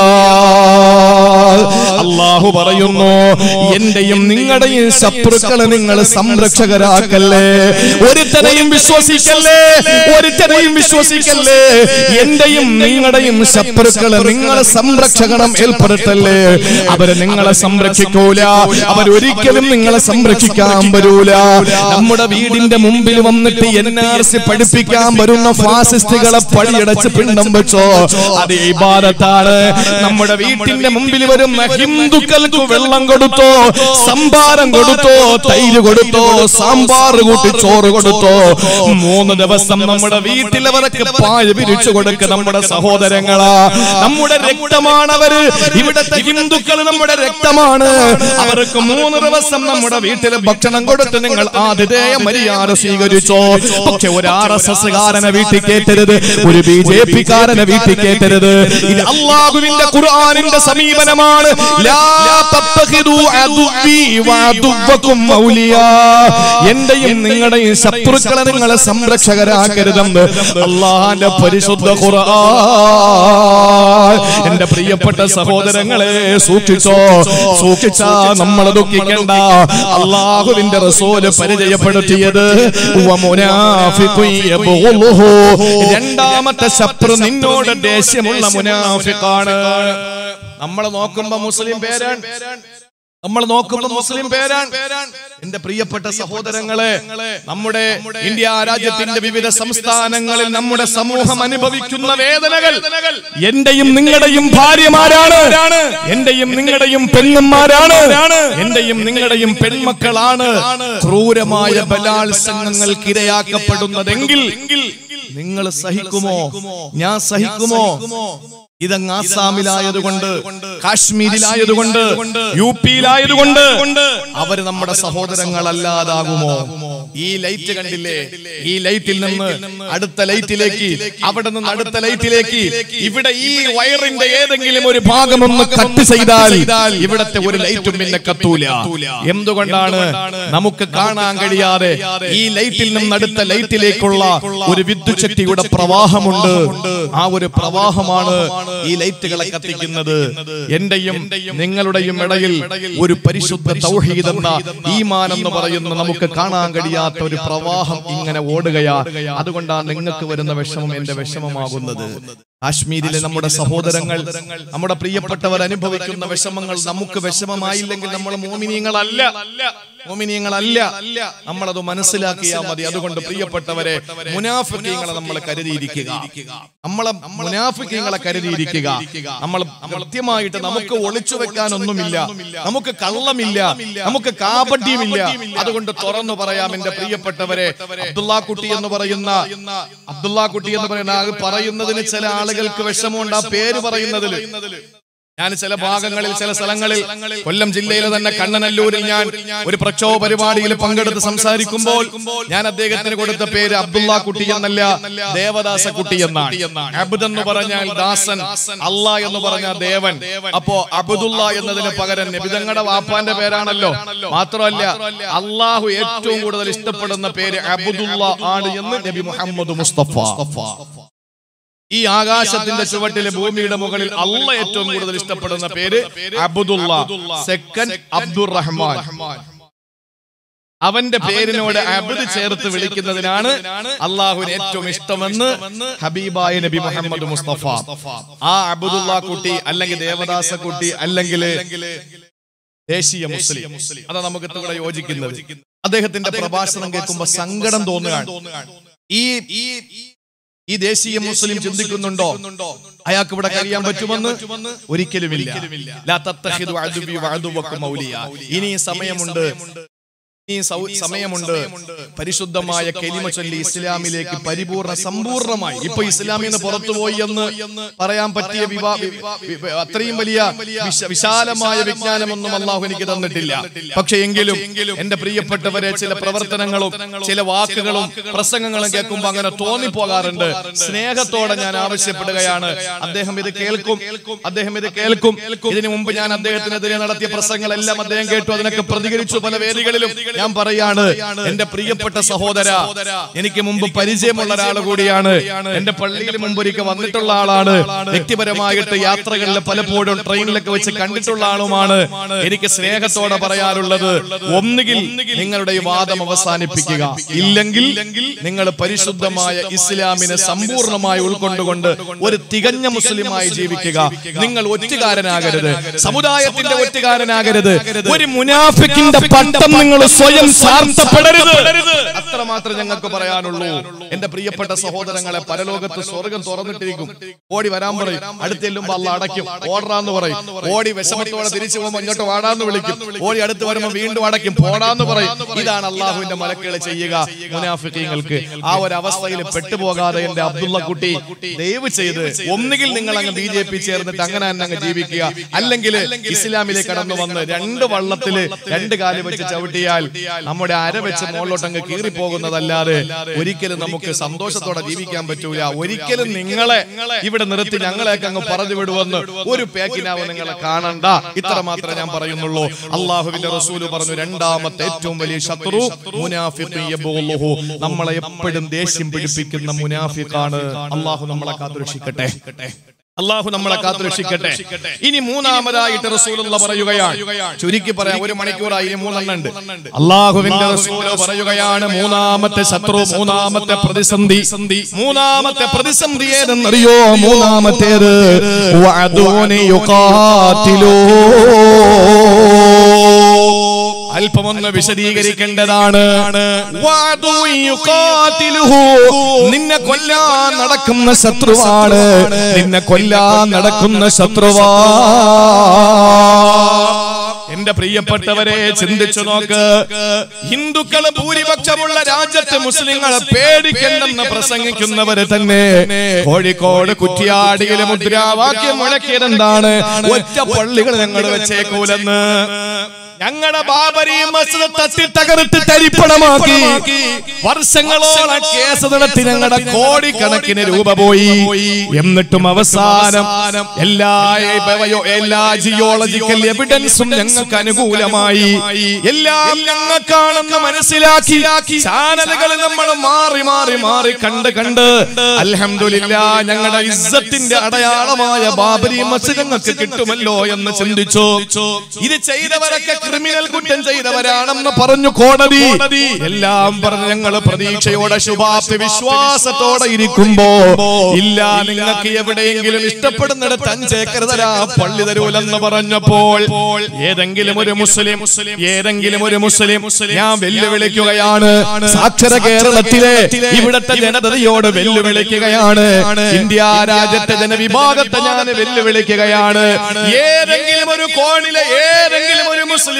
അല്ലാഹു പറയുന്നു എന്റെയും നിങ്ങളുടെയും ശത്രുക്കളെ നിങ്ങൾ സംരക്ഷകരാക്കല്ലേ ഒരുത്തനെയും വിശ്വസിക്കല്ലേ ഒരുത്തനെയും വിശ്വസിക്കല്ലേ എന്റെയും നിങ്ങളുടെയും ശത്രുക്കളെ നിങ്ങളെ സംരക്ഷകണം ഏർപ്പെടുത്തല്ലേ അവര് നിങ്ങളെ സംരക്ഷിക്കൂല അവരൊരിക്കലും നിങ്ങളെ സംരക്ഷിക്കാൻ വരൂല നമ്മുടെ വീടിന്റെ മുമ്പിൽ വന്നിട്ട് എൻ ആർ സി പഠിപ്പിക്കാൻ വരുന്ന ഫാസിസ്റ്റുകളെ പടിയടച്ച് പിണ്ടം വെച്ചോ അത് ഇബാദത്താണ് നമ്മുടെ വീട്ടിന്റെ മുമ്പിൽ വരുന്ന ഹിന്ദുക്കൾക്ക് വെള്ളം കൊടുത്തോ സംഭാരം കൊടുത്തോ തൈര് കൊടുത്തോ സാമ്പാർ കൂട്ടി ചോറ് കൊടുത്തോ മൂന്ന് ദിവസം നമ്മുടെ വീട്ടിലവർക്ക് പായ വിരിച്ചു കൊടുക്ക നമ്മുടെ സഹോദരങ്ങളാ നമ്മുടെ രക്തമാണ് അവര് ഇവിടത്തെ ഹിന്ദുക്കൾ നമ്മുടെ രക്തമാണ് അവർക്ക് മൂന്ന് ദിവസം നമ്മുടെ വീട്ടിൽ ഭക്ഷണം കൊടുത്ത് നിങ്ങൾ ആതിഥേയ മര്യാദ സ്വീകരിച്ചോ പക്ഷെ ഒരു ആർ എസ് എസ് കാരനെ വീട്ടിൽ കേറ്റരുത് ഒരു ബി ജെ പി കാരനെ വീട്ടിൽ കേറ്റരുത് ഇത് അള്ളാഹുവിന്റെ ഖുർആനിന്റെ സമീപനമാണ് ലാ തത്തഖിദു അദുവ്വി വഅദുവ്വകും ഔലിയാ എന്റെയും നിങ്ങളുടെയും ശത്രുക്കളെ നിങ്ങളെ സംരക്ഷകരാക്കരുതെന്ന് അള്ളാന്റെ പരിശുദ്ധ ഖുർആൻ എന്റെ പ്രിയപ്പെട്ട സഹോദരങ്ങളെ സൂക്ഷിച്ചോ സൂക്ഷിച്ചാ നമ്മൾ ദുഃഖിക്കണ്ട അള്ളാഹുവിന്റെ റസൂല് പരിചയപ്പെടുത്തിയത് വമുനാഫിഖു യബ്ഗുലുഹു. രണ്ടാമത്തെ ശത്രു നിന്നോട് ദേഷ്യമുള്ള മുനാഫിക്കാണ് നമ്മൾ നോക്കുമ്പോ മുസ്ലിം പേരാണ് നമ്മൾ നോക്കുമ്പോ മുസ്ലിം പേരാണ് എന്റെ പ്രിയപ്പെട്ട സഹോദരങ്ങളെ നമ്മുടെ ഇന്ത്യ രാജ്യത്തിന്റെ വിവിധ സംസ്ഥാനങ്ങളിൽ നമ്മുടെ സമൂഹം അനുഭവിക്കുന്ന വേദനകൾ എന്റെയും നിങ്ങളുടെയും ഭാര്യമാരാണ് എന്റെയും നിങ്ങളുടെയും പെണ്ണന്മാരാണ് എന്റെയും നിങ്ങളുടെയും പെൺമക്കളാണ് ക്രൂരമായ ബലാത്സംഗങ്ങൾക്ക് ഇരയാക്കപ്പെടുന്നതെങ്കിൽ നിങ്ങൾ സഹിക്കുമോ ഞാൻ സഹിക്കുമോ ഇതങ്ങ് ആസാമിലായതുകൊണ്ട് കാശ്മീരിലായതുകൊണ്ട് യു പിയിലായതുകൊണ്ട് അവര് നമ്മുടെ സഹോദരങ്ങളല്ലാതാകുമോ ഈ ലൈറ്റ് കണ്ടില്ലേ ഈ ലൈറ്റിൽ നിന്ന് അടുത്ത ലൈറ്റിലേക്ക് അവിടെ നിന്ന് അടുത്ത ലൈറ്റിലേക്ക് ഇവിടെ ഈ വയറിന്റെ ഏതെങ്കിലും ഒരു ഭാഗം ഒന്ന് കട്ട് ചെയ്താൽ ഇവിടത്തെ ഒരു ലൈറ്റും പിന്നെ കത്തൂല എന്തുകൊണ്ടാണ് നമുക്ക് കാണാൻ കഴിയാതെ ഈ ലൈറ്റിൽ നിന്ന് അടുത്ത ലൈറ്റിലേക്കുള്ള ഒരു വിദ്യുത് ശക്തിയുടെ പ്രവാഹമുണ്ട് ആ ഒരു പ്രവാഹമാണ് ഈ ലൈറ്റുകളെ കത്തിക്കുന്നത് എന്റെയും നിങ്ങളുടെയും ഇടയിൽ ഒരു പരിശുദ്ധ തൗഹീദ് എന്ന ഈമാൻ എന്ന് പറയുന്ന നമുക്ക് കാണാൻ കഴിയാത്ത ഒരു പ്രവാഹം ഇങ്ങനെ ഓടുകയാ അതുകൊണ്ടാണ് നിങ്ങൾക്ക് വരുന്ന വിഷമം എന്റെ വിഷമമാകുന്നത് കാശ്മീരിലെ നമ്മുടെ സഹോദരങ്ങൾ നമ്മുടെ പ്രിയപ്പെട്ടവർ അനുഭവിക്കുന്ന വിഷമങ്ങൾ നമുക്ക് വിഷമമായില്ലെങ്കിൽ നമ്മൾ മോമിനിയങ്ങളല്ല മോമിനിയങ്ങളല്ല നമ്മളത് മനസ്സിലാക്കിയാൽ മതി അതുകൊണ്ട് പ്രിയപ്പെട്ടവരെ മുനാഫിക്കങ്ങളെ നമ്മൾ കരുതിയിരിക്കുക നമ്മളെ മുനാഫിക്കങ്ങളെ കരുതിയിരിക്കുക നമ്മൾ കൃത്യമായിട്ട് നമുക്ക് ഒളിച്ചു വെക്കാനൊന്നുമില്ല നമുക്ക് കള്ളമില്ല നമുക്ക് കാപട്യമില്ല അതുകൊണ്ട് തുറന്നു പറയാം എന്റെ പ്രിയപ്പെട്ടവരെ അബ്ദുള്ള കുട്ടി എന്ന് പറയുന്ന അബ്ദുള്ള കുട്ടി എന്ന് പറയുന്ന ആ പറയുന്നതിന് ചില ആളുകൾക്ക് വിഷമമുണ്ട് ആ പേര് പറയുന്നതിൽ ഞാൻ ചില ഭാഗങ്ങളിൽ ചില സ്ഥലങ്ങളിൽ കൊല്ലം ജില്ലയിലെ തന്നെ കണ്ണനല്ലൂരിൽ ഞാൻ ഒരു പ്രക്ഷോഭ പരിപാടിയിൽ പങ്കെടുത്ത് സംസാരിക്കുമ്പോൾ ഞാൻ അദ്ദേഹത്തിന് കൊടുത്ത പേര് അബ്ദുള്ള കുട്ടി എന്നല്ല ദേവദാസ കുട്ടി എന്നാണ് അബ്ദ് എന്ന് പറഞ്ഞാൽ ദാസൻ അള്ളാ എന്ന് പറഞ്ഞാൽ ദേവൻ അപ്പോ അബ്ദുള്ള എന്നതിന് പകരം നബിതങ്ങളുടെ വാപ്പാന്റെ പേരാണല്ലോ മാത്രമല്ല അള്ളാഹു ഏറ്റവും കൂടുതൽ ഇഷ്ടപ്പെടുന്ന പേര് അബ്ദുള്ള ആണ് എന്ന് നബി മുഹമ്മദ് മുസ്തഫ ഈ ആകാശത്തിന്റെ ചുവട്ടിലെ ഭൂമിയുടെ മുകളിൽ അള്ള ഏറ്റവും കൂടുതൽ ഇഷ്ടപ്പെടുന്ന പേര് അബ്ദുള്ള സെക്കൻഡ് അബ്ദുറഹ്മാൻ അവന്റെ പേരിനോട് അബ്ദ് ചേർത്ത് വിളിക്കുന്നതിനാണ് അള്ളാഹുവിന് ഏറ്റവും ഇഷ്ടമെന്ന് ഹബീബായ നബി മുഹമ്മദ് മുസ്തഫ ആ അബ്ദുള്ള കുട്ടി അല്ലെങ്കിൽ ദേവദാസ കുട്ടി അല്ലെങ്കിൽ ദേശീയ മുസ്ലിം അതാ നമുക്ക് ഇവിടെ യോജിക്കുന്നത് അദ്ദേഹത്തിന്റെ പ്രഭാഷണം കേൾക്കുമ്പോ സങ്കടം തോന്നുകയാണ് ഈ ഈ ഈ ദേശീയ മുസ്ലിം ചിന്തിക്കുന്നുണ്ടോ അയാൾക്ക് ഇവിടെ കഴിയാൻ പറ്റുമെന്ന് ഒരിക്കലുമില്ല ലാ തത്തഖിദു അദുബി വഅദുവക്കും ഔലിയ. ഇനി സമയമുണ്ട് ഈ സൗ- സമയമുണ്ട് പരിശുദ്ധമായ കെലിമ ചൊല്ലി ഇസ്ലാമിലേക്ക് പരിപൂർണ സമ്പൂർണമായി ഇപ്പൊ ഇസ്ലാമിൽ നിന്ന് പുറത്തുപോയി എന്ന് പറയാൻ പറ്റിയ വിവാ വി- വി- അത്രയും വലിയ വിശ- വിശാലമായ വിജ്ഞാനമൊന്നും അള്ളാഹു എനിക്ക് തന്നിട്ടില്ല പക്ഷെ എങ്കിലും എന്റെ പ്രിയപ്പെട്ടവരെ ചില പ്രവർത്തനങ്ങളും ചില വാക്കുകളും പ്രസംഗങ്ങളും കേൾക്കുമ്പോൾ അങ്ങനെ തോന്നിപ്പോകാറുണ്ട് സ്നേഹത്തോടെ ഞാൻ ആവശ്യപ്പെടുകയാണ് അദ്ദേഹം ഇത് കേൾക്കും അദ്ദേഹം ഇത് കേൾക്കും ഇതിനു മുമ്പ് ഞാൻ അദ്ദേഹത്തിനെതിരെ നടത്തിയ പ്രസംഗങ്ങളെല്ലാം അദ്ദേഹം കേട്ടു അതിനൊക്കെ പ്രതികരിച്ചു പല വേദികളിലും ഞാൻ പറയാണ് എന്റെ പ്രിയപ്പെട്ട സഹോദര എനിക്ക് മുമ്പ് പരിചയമുള്ള ഒരാൾ കൂടിയാണ് എന്റെ പള്ളിയിൽ മുമ്പ് ഒരിക്കൽ വന്നിട്ടുള്ള ആളാണ് വ്യക്തിപരമായിട്ട് യാത്രകളിൽ പലപ്പോഴും ട്രെയിനിലൊക്കെ വെച്ച് കണ്ടിട്ടുള്ള ആളുമാണ് എനിക്ക് സ്നേഹത്തോടെ പറയാറുള്ളത് ഒന്നുകിൽ നിങ്ങളുടെ ഈ വാദം അവസാനിപ്പിക്കുക ഇല്ലെങ്കിൽ നിങ്ങൾ പരിശുദ്ധമായ ഇസ്ലാമിനെ സമ്പൂർണ്ണമായി ഉൾക്കൊണ്ടുകൊണ്ട് ഒരു തികഞ്ഞ മുസ്ലിമായി ജീവിക്കുക നിങ്ങൾ ഒറ്റുകാരനാകരുത് സമുദായത്തിന്റെ ഒറ്റുകാരനാകരുത് ഒരു മുനാഫിക്കിന്റെ പട്ടം നിങ്ങൾ സ്വയം സാർത്ഥപ്പെടരുത് അത്രമാത്രം ഞങ്ങൾക്ക് പറയാനുള്ളൂ എന്റെ പ്രിയപ്പെട്ട സഹോദരങ്ങളെ പരലോകത്ത് സ്വർഗം തുറന്നിട്ടിരിക്കും ഓടി വരാൻ പറയും അടുത്തെല്ലുമ്പോ അല്ല അടയ്ക്കും ഓടാന്ന് പറയും ഓടി വിഷമത്തോടെ തിരിച്ചു പോകുമ്പോൾ ഇങ്ങോട്ട് വാടാന്ന് വിളിക്കും ഓടി അടുത്ത് വരുമ്പോൾ വീണ്ടും അടയ്ക്കും പോടാന്ന് പറയും ഇതാണ് അള്ളാഹുവിന്റെ മലക്കുകൾ ചെയ്യുക മുനാഫിക്കങ്ങൾക്ക് ആ ഒരു അവസ്ഥയിൽ പെട്ടുപോകാതെ എന്റെ അബ്ദുള്ള കുട്ടി ദയവ് ചെയ്ത് ഒന്നുകിൽ നിങ്ങൾ അങ്ങ് ബി ജെ പി ചേർന്നിട്ട് അങ്ങനെ തന്നെ അങ്ങ് ജീവിക്കുക അല്ലെങ്കിൽ ഇസ്ലാമിലേക്ക് കടന്നു വന്ന് രണ്ട് വള്ളത്തില് രണ്ട് കാല് വെച്ച് ചവിട്ടിയാൽ നമ്മുടെ അര വെച്ച് മുകളിലോട്ട് അങ്ങ് കീറി പോകുന്നതല്ലാതെ ഒരിക്കലും നമുക്ക് സന്തോഷത്തോടെ ജീവിക്കാൻ പറ്റൂല ഒരിക്കലും നിങ്ങളെ ഇവിടെ നിർത്തി ഞങ്ങളെയൊക്കെ അങ്ങ് പറഞ്ഞു വിടുവെന്ന് ഒരു പേക്കിനാവ് നിങ്ങളെ കാണണ്ട ഇത്ര മാത്രമേ ഞാൻ പറയുന്നുള്ളൂ അള്ളാഹുവിന്റെ റസൂല് പറഞ്ഞു രണ്ടാമത്തെ ഏറ്റവും വലിയ ശത്രു മുനാഫിഖ് യബൂലുഹു. നമ്മളെ എപ്പോഴും ദേഷ്യം പിടിപ്പിക്കുന്ന മുനാഫിഖാണ് അള്ളാഹു നമ്മളെ കാത്തുരക്ഷിക്കട്ടെ അള്ളാഹു നമ്മളെ കാത്തുരക്ഷിക്കട്ടെ ഇനി മൂന്നാമതായിട്ട് റസൂലുള്ള പറയുകയാണ് ചുരുക്കി പറയാം ഒരു മണിക്കൂറായി ഇനി മൂന്നെണ്ണം ഉണ്ട് അള്ളാഹുവിന്റെ റസൂല് പറയുകയാണ് മൂന്നാമത്തെ ശത്രു മൂന്നാമത്തെ പ്രതിസന്ധി മൂന്നാമത്തെ പ്രതിസന്ധി ഏതെന്നറിയോ മൂന്നാമത്തേത് വഅദൂനി യുഖാതിലൂ അല്പമൊന്ന് വിശദീകരിക്കേണ്ടതാണ് വഅദൂ യുഖാതിലുഹു. നിന്നെ കൊല്ലാൻ നടക്കുന്ന ശത്രുവാണ് നിന്നെ കൊല്ലാൻ നടക്കുന്ന ശത്രുവാ എന്റെ പ്രിയപ്പെട്ടവരെ ചിന്തിച്ചു നോക്ക് ഹിന്ദുക്കൾ ഭൂരിപക്ഷമുള്ള രാജ്യത്ത് മുസ്ലിങ്ങളെ പേടിക്കണ്ടെന്ന് പ്രസംഗിക്കുന്നവര് തന്നെ കോഴിക്കോട് കുറ്റിയാടിയിലെ മുദ്രാവാക്യം മുഴക്കിയതെന്താണ് ഒറ്റ പള്ളികൾ ഞങ്ങൾ വെച്ചേക്കൂലെന്ന് ഞങ്ങളുടെ ബാബരി മസ്ജിദ് തട്ടി തകർത്ത് തരിപ്പണമാക്കി വർഷങ്ങളോളം കേസ് നടത്തി ഞങ്ങളുടെ കോടിക്കണക്കിന് രൂപ പോയി എന്നിട്ടും അവസാനം എല്ലാ ബയോ- എല്ലാ ജിയോളജിക്കൽ എവിഡൻസും ഞങ്ങൾക്ക് അനുകൂലമായി എല്ലാം ഞങ്ങൾക്കാണെന്ന് മനസ്സിലാക്കി ചാനലുകൾ നമ്മൾ മാറി മാറി മാറി കണ്ട് കണ്ട് അൽഹംദുലില്ല ഞങ്ങളുടെ ഇസ്സത്തിന്റെ അടയാളമായ ബാബരി മസ്ജിദ് ഞങ്ങൾക്ക് കിട്ടുമല്ലോ എന്ന് ചിന്തിച്ചു ഇത് ചെയ്തവരൊക്കെ ക്രിമിനൽ കുറ്റം ചെയ്തവരാണെന്ന് പറഞ്ഞു കോടതി എല്ലാം പറഞ്ഞ് ഞങ്ങൾ പ്രതീക്ഷയോടെ ശുഭാപ്തി വിശ്വാസത്തോടെ ഇരിക്കുമ്പോ ഇല്ല നിങ്ങൾക്ക് എവിടെയെങ്കിലും ഇഷ്ടപ്പെടുന്നിടത്ത് അഞ്ചേക്കർ തരാ പള്ളി തരൂലെന്ന് പറഞ്ഞപ്പോൾ ഏതെങ്കിലും ഒരു മുസ്ലിം ഏതെങ്കിലും ഒരു മുസ്ലിം ഞാൻ വെല്ലുവിളിക്കുകയാണ് സാക്ഷര കേരളത്തിലെ ഇവിടത്തെ ജനതയോട് വെല്ലുവിളിക്കുകയാണ് ഇന്ത്യ രാജ്യത്തെ ജനവിഭാഗത്തെ ഞാൻ വെല്ലുവിളിക്കുകയാണ് ഏതെങ്കിലും ഒരു കോണിലെ ഏതെങ്കിലും ഒരു മുസ്ലിം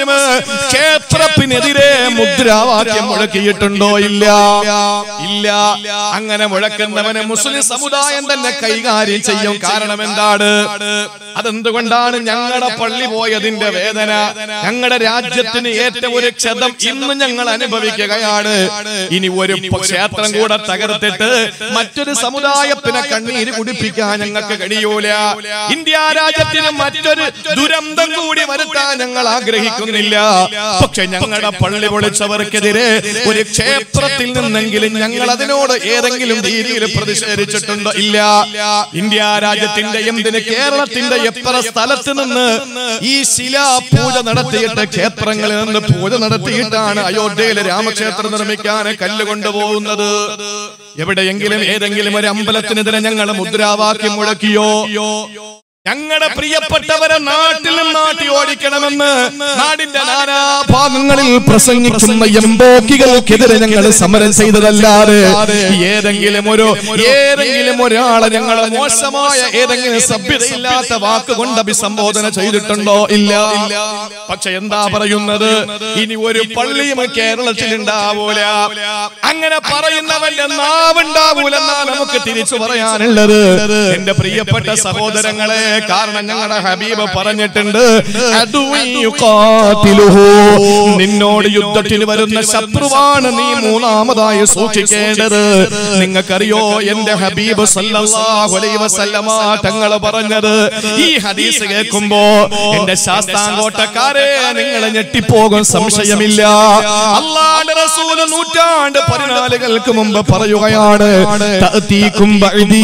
മുസ്ലിം ക്ഷേത്രത്തിനെതിരെ മുദ്രാവാക്യം മുഴക്കിയിട്ടുണ്ടോ ഇല്ല ഇല്ല അങ്ങനെ മുഴക്കുന്നവനെ മുസ്ലിം സമുദായം തന്നെ കൈകാര്യം ചെയ്യും കാരണം എന്താണ് അതെന്തുകൊണ്ടാണ് ഞങ്ങളുടെ പള്ളി പോയതിന്റെ വേദന ഞങ്ങളുടെ രാജ്യത്തിന് ഏറ്റവും ഒരു ക്ഷതം ഇന്ന് ഞങ്ങൾ അനുഭവിക്കുകയാണ് ഇനി ഒരു പ- ക്ഷേത്രം കൂടെ തകർത്തിട്ട് മറ്റൊരു സമുദായത്തിനെ കണ്ണീര് കുടിപ്പിക്കാൻ ഞങ്ങൾക്ക് കഴിയൂല ഇന്ത്യ രാജ്യത്തിന് മറ്റൊരു ദുരന്തം കൂടി വരുത്താൻ ഞങ്ങൾ ആഗ്രഹിക്കുന്നില്ല പക്ഷെ ഞങ്ങളുടെ പള്ളി പൊളിച്ചവർക്കെതിരെ ഒരു ക്ഷേത്രത്തിൽ നിന്നെങ്കിലും ഞങ്ങൾ അതിനോട് ഏതെങ്കിലും രീതിയിൽ പ്രതിഷേധിച്ചിട്ടുണ്ടോ ഇല്ല ഇന്ത്യ രാജ്യത്തിന്റെ എന്തിന് കേരളത്തിന്റെ എത്ര സ്ഥലത്ത് നിന്ന് ഈ ശിലാ പൂജ നടത്തിയിട്ട് ക്ഷേത്രങ്ങളിൽ നിന്ന് പൂജ നടത്തിയിട്ടാണ് അയോധ്യയിലെ രാമക്ഷേത്രം നിർമ്മിക്കാൻ കല്ല് കൊണ്ടുപോകുന്നത് എവിടെയെങ്കിലും ഏതെങ്കിലും ഒരു അമ്പലത്തിനെതിരെ ഞങ്ങൾ മുദ്രാവാക്യം മുഴക്കിയോ ഞങ്ങളുടെ പ്രിയപ്പെട്ടവരെ നാട്ടിൽ നിന്ന് നാട്ടി ഓടിക്കണമെന്ന് നാടിന്റെ നാനാഭാഗങ്ങളിൽ പ്രസംഗിക്കുന്ന എംബോക്കികൾക്കെതിരെ ഞങ്ങൾ സമരം ചെയ്തതല്ലാതെ ഏതെങ്കിലും ഒരു ഏതെങ്കിലും ഒരാളെ ഞങ്ങൾ മോശമായ ഏതെങ്കിലും സഭ്യതയില്ലാത്ത വാക്കുകൊണ്ട് അഭിസംബോധന ചെയ്തിട്ടുണ്ടോ ഇല്ല പക്ഷെ എന്താ പറയുന്നത് ഇനി ഒരു പള്ളിയും കേരളത്തിൽ ഉണ്ടാവൂല അങ്ങനെ പറയുന്നവന്റെ നാവുണ്ടാവൂല എന്നാ നമുക്ക് തിരിച്ചു പറയാനുള്ളത് എന്റെ പ്രിയപ്പെട്ട സഹോദരങ്ങളെ കാരണം ഞങ്ങളുടെ ഹബീബ് പറഞ്ഞിട്ടുണ്ട് അദുവി യുഖാതിലുഹു. നിന്നോട് യുദ്ധത്തിന് വരുന്ന ശത്രുവാണ് നീ മൂന്നാമതായി സൂക്ഷിക്കേണ്ടത് നിങ്ങൾക്കറിയോ എന്റെ ഹബീബ് സല്ലല്ലാഹു അലൈഹി വസല്ലമ തങ്ങൾ പറഞ്ഞത് ഈ ഹദീസ് കേൾക്കുമ്പോ എന്റെ ശാസ്താങ്കോട്ടക്കാരെ നിങ്ങൾ ഞെട്ടിപ്പോകും സംശയമില്ല അള്ളാന്റെ റസൂല് നൂറ്റാണ്ട് പതിനാലുകൾക്ക് മുമ്പ് പറയുകയാണ് തഅതീകും ബഅദീ.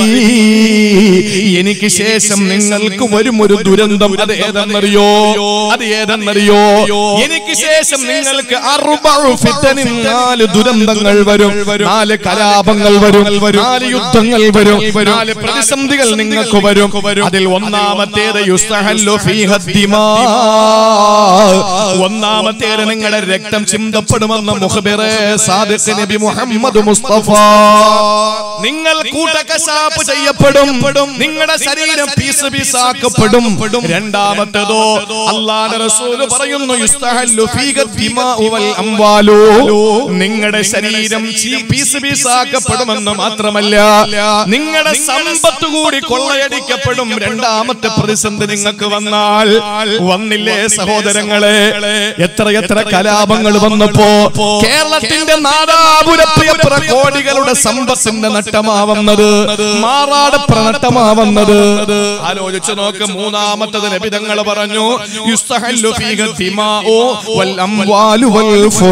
എനിക്ക് ശേഷം നിങ്ങൾക്ക് വരും ഒരു ദുരന്തം അത് ഏതെന്നറിയോ അത് ഏതെന്നറിയോ എനിക്ക് ശേഷം നിങ്ങൾക്ക് അറുബഉ ഫിത്തനിൻ നാല് ദുരന്തങ്ങൾ വരും നാല് കലാപങ്ങൾ വരും നാല് യുദ്ധങ്ങൾ വരും നാല് പ്രതിസന്ധികൾ നിങ്ങൾക്ക് വരും അതിൽ ഒന്നാമത്തേത് യുസ്തഹല്ലു ഫീഹ ദിമാ. ഒന്നാമത്തേത് നിങ്ങളുടെ രക്തം ചിന്തപ്പെടുമെന്ന് മുഖബിറെ സാദിഖ് നബി മുഹമ്മദ് മുസ്തഫ നിങ്ങൾ കൂട്ടക്കശാപ്പ് ചെയ്യപ്പെടും നിങ്ങളുടെ ശരീരം പീസ് പീസാക്കപ്പെടും രണ്ടാമത്തേതോ അള്ളാഹുവിന്റെ റസൂൽ പറയുന്നു യുസ്തഹല്ലു ഫീക ദിമാഉ വൽ അംവാലു നിങ്ങളുടെ ശരീരം ചീ- പീസ് പീസാക്കപ്പെടുമെന്ന് മാത്രമല്ല നിങ്ങളുടെ സമ്പത്ത് കൂടി കൊള്ളയടിക്കപ്പെടും രണ്ടാമത്തെ പ്രതിസന്ധി നിങ്ങൾക്ക് വന്നാൽ വന്നില്ലേ സഹോദരങ്ങളെ എത്ര എത്ര കലാപങ്ങൾ വന്നപ്പോ കേരളത്തിന്റെ നാദാപുര പ്രിയപ്ര കോടികളുടെ സമ്പത്തിന്റെ നട്ടമാവുന്നത് മാറാടപ്ര നട്ടമാവുന്നത് ആലോചിച്ചു നോക്ക് മൂന്നാമത്തത് ലഭിതങ്ങൾ പറഞ്ഞു യുസ്തഹല്ലു ഫീഹ ദിമാഉ വൽ അംവാലു വൽ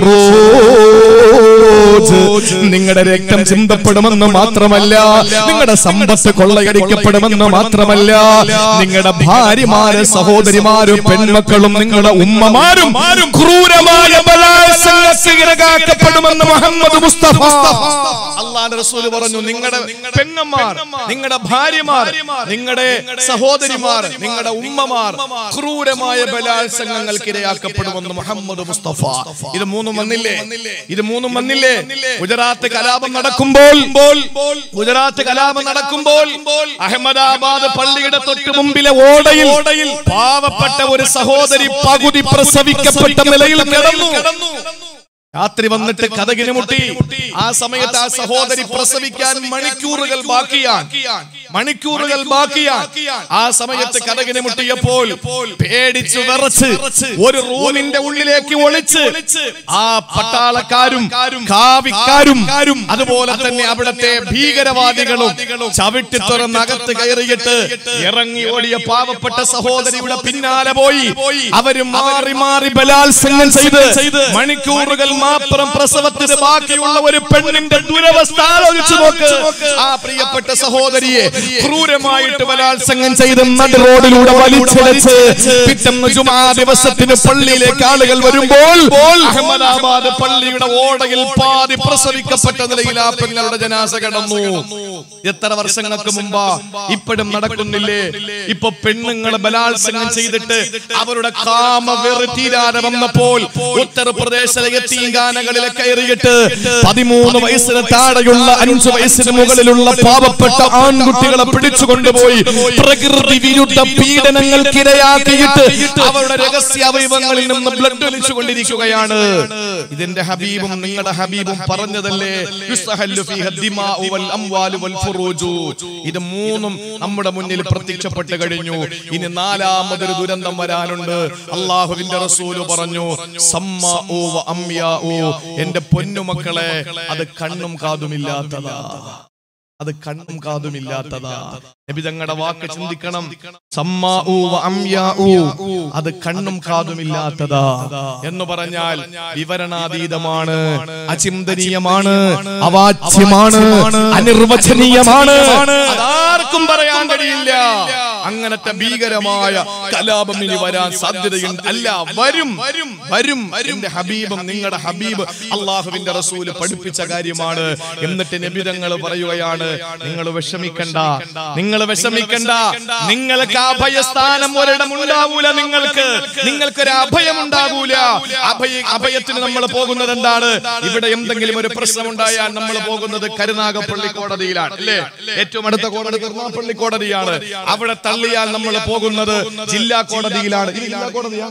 ഫുറൂജ് നിങ്ങളുടെ രക്തം ചിന്തപ്പെടുമെന്ന് മാത്രമല്ല നിങ്ങളുടെ സമ്പത്ത് കൊള്ളയടിക്കപ്പെടുമെന്ന് മാത്രമല്ല നിങ്ങളുടെ ഭാര്യമാര് സഹോദരിമാരും പെൺമക്കളും നിങ്ങളുടെ ഉമ്മമാരും ക്രൂരമായ ബലാത്സംഗത്തിന് ഇരകാക്കപ്പെടുമെന്ന് മുഹമ്മദ് മുസ്തഫ അള്ളാന്റെ റസൂല് പറഞ്ഞു നിങ്ങളുടെ പെങ്ങന്മാർ നിങ്ങളുടെ ഭാര്യമാർ നിങ്ങളുടെ സഹോദരിമാർ നിങ്ങളുടെ ഉമ്മമാർ ക്രൂരമായ ബലാത്സംഗങ്ങൾക്ക് ഇരയാക്കപ്പെടുമെന്ന് മുഹമ്മദ് മുസ്തഫ ഇത് മൂന്നും വന്നില്ലേ ഇത് മൂന്നും വന്നില്ലേ ഗുജറാത്ത് കലാപം നടക്കുമ്പോൾ ഗുജറാത്ത് കലാപം നടക്കുമ്പോൾ അഹമ്മദാബാദ് പള്ളിയുടെ തൊട്ട് മുമ്പിലെ ഓടയിൽ ഓടയിൽ പാവപ്പെട്ട ഒരു സഹോദരി പകുതി പ്രസവിക്കപ്പെട്ട നിലയിൽ കിടന്നു രാത്രി വന്നിട്ട് കഥകിന് മുട്ടി ആ സമയത്ത് ആ സഹോദരി പ്രസവിക്കാൻ മണിക്കൂറുകൾ ബാക്കിയാണ് മണിക്കൂറുകൾ ബാക്കിയാണ് ആ സമയത്ത് കഥകിന് മുട്ടിയപ്പോൾ പേടിച്ചു വിറച്ച് ഒരു റൂമിന്റെ ഉള്ളിലേക്ക് ഒളിച്ച് ആ പട്ടാളക്കാരും കാവിക്കാരും അതുപോലെ തന്നെ അവിടത്തെ ഭീകരവാദികളും ചവിട്ടി തുറന്ന് അകത്ത് കയറിയിട്ട് ഇറങ്ങി ഓടിയ പാവപ്പെട്ട സഹോദരിയുടെ പിന്നാലെ പോയി അവര് മാറി മാറി ബലാത്സംഗം ചെയ്ത് മണിക്കൂറുകൾ മാത്രം പ്രസവത്തിന് ബാക്കിയുള്ള ഒരു പെണ്ണിന്റെ ദുരവസ്ഥ ആലോചിച്ചു നോക്ക് ആ പ്രിയപ്പെട്ട സഹോദരിയെ ക്രൂരമായിട്ട് ബലാത്സംഗം ചെയ്ത് നടു റോഡിലൂടെ വലിച്ചിടച്ച് പിറ്റന്ന് ജുമാ ദിവസത്തിന് പള്ളിയിലേക്ക് ആളുകൾ വരുമ്പോൾ അഹമ്മദാബാദ് പള്ളിയുടെ ഓടയിൽ പാതി പ്രസവിക്കപ്പെട്ട നിലയിൽ ആ പെങ്ങളുടെ ജനാസ കിടന്നു എത്ര വർഷങ്ങൾക്ക് മുമ്പാ ഇപ്പോഴും നടക്കുന്നില്ലേ ഇപ്പൊ പെണ്ണുങ്ങളെ ബലാത്സംഗം ചെയ്തിട്ട് അവരുടെ കാമ വെറി തീരാതെ വന്നപ്പോൾ ഉത്തർപ്രദേശിലെ എത്തിയും യത്തീങ്കാനകളിലെ കയറിയിട്ട് പതിമൂന്ന് വയസ്സിന് താഴെയുള്ള അഞ്ചു വയസ്സിന് മുകളിലുള്ള പാവപ്പെട്ട ആൺകുട്ടികളെ പിടിച്ചു കൊണ്ടുപോയി പ്രകൃതി വിരുദ്ധ പീഡനങ്ങൾക്കിരയാക്കിയിട്ട് അവരുടെ രഹസ്യ അവയവങ്ങളിൽ നിന്ന് ബ്ലഡ് ഒലിച്ചു കൊണ്ടിരിക്കുകയാണ് ഇതിന്റെ ഹബീബും നിങ്ങളുടെ ഹബീബും പറഞ്ഞതല്ലേ യുസ്തഹല്ലു ഫീഹ ദിമാഉ വൽ അംവാലു വൽ ഫുറൂജു. ഇത് മൂന്നും നമ്മുടെ മുന്നിൽ പ്രത്യക്ഷപ്പെട്ട് കഴിഞ്ഞു ഇനി നാലാമതൊരു ദുരന്തം വരാനുണ്ട് അള്ളാഹുവിന്റെ റസൂല് പറഞ്ഞു സമ്മാഉ വ അംയാഉ. എന്റെ പൊന്നുമക്കളെ അത് കണ്ണും കാതുമില്ലാത്തതാ അത് കണ്ണും കാതുമില്ലാത്തതാ നബി തങ്ങളുടെ വാക്ക് ചിന്തിക്കണം സമ്മാഉ വ അംയാഉ. അത് കണ്ണും കാതുമില്ലാത്തതാ എന്ന് പറഞ്ഞാൽ വിവരണാതീതമാണ് അചിന്തനീയമാണ് അവാച്യമാണ് അനിർവചനീയമാണ് അതാർക്കും പറയാൻ കഴിയില്ല അങ്ങനത്തെ ഭീകരമായ കലാപം ഇനി വരാൻ സാധ്യതയുണ്ട് അല്ല വരും വരും വരും എന്റെ ഹബീബും നിങ്ങളുടെ ഹബീബ് അള്ളാഹുവിന്റെ റസൂല് പഠിപ്പിച്ച കാര്യമാണ് എന്നിട്ട് നബിതങ്ങൾ പറയുകയാണ് നിങ്ങൾ വിഷമിക്കണ്ട നിങ്ങൾ വിഷമിക്കണ്ട നിങ്ങൾക്ക് അഭയസ്ഥാനം ഒരിടം ഉണ്ടാവൂല നിങ്ങൾക്ക് നിങ്ങൾക്കൊരു അഭയം ഉണ്ടാകൂല അഭയ അഭയത്തിന് നമ്മൾ പോകുന്നത് എന്താണ് ഇവിടെ എന്തെങ്കിലും ഒരു പ്രശ്നം ഉണ്ടായാൽ നമ്മൾ പോകുന്നത് കരുനാഗപ്പള്ളി കോടതിയിലാണ് അല്ലേ ഏറ്റവും അടുത്ത കോടതി കരുനാഗപ്പള്ളി കോടതിയാണ് അവിടെ തള്ളിയാൽ നമ്മൾ പോകുന്നത് ജില്ലാ കോടതിയിലാണ് ഇത് ജില്ലാ കോടതിയാ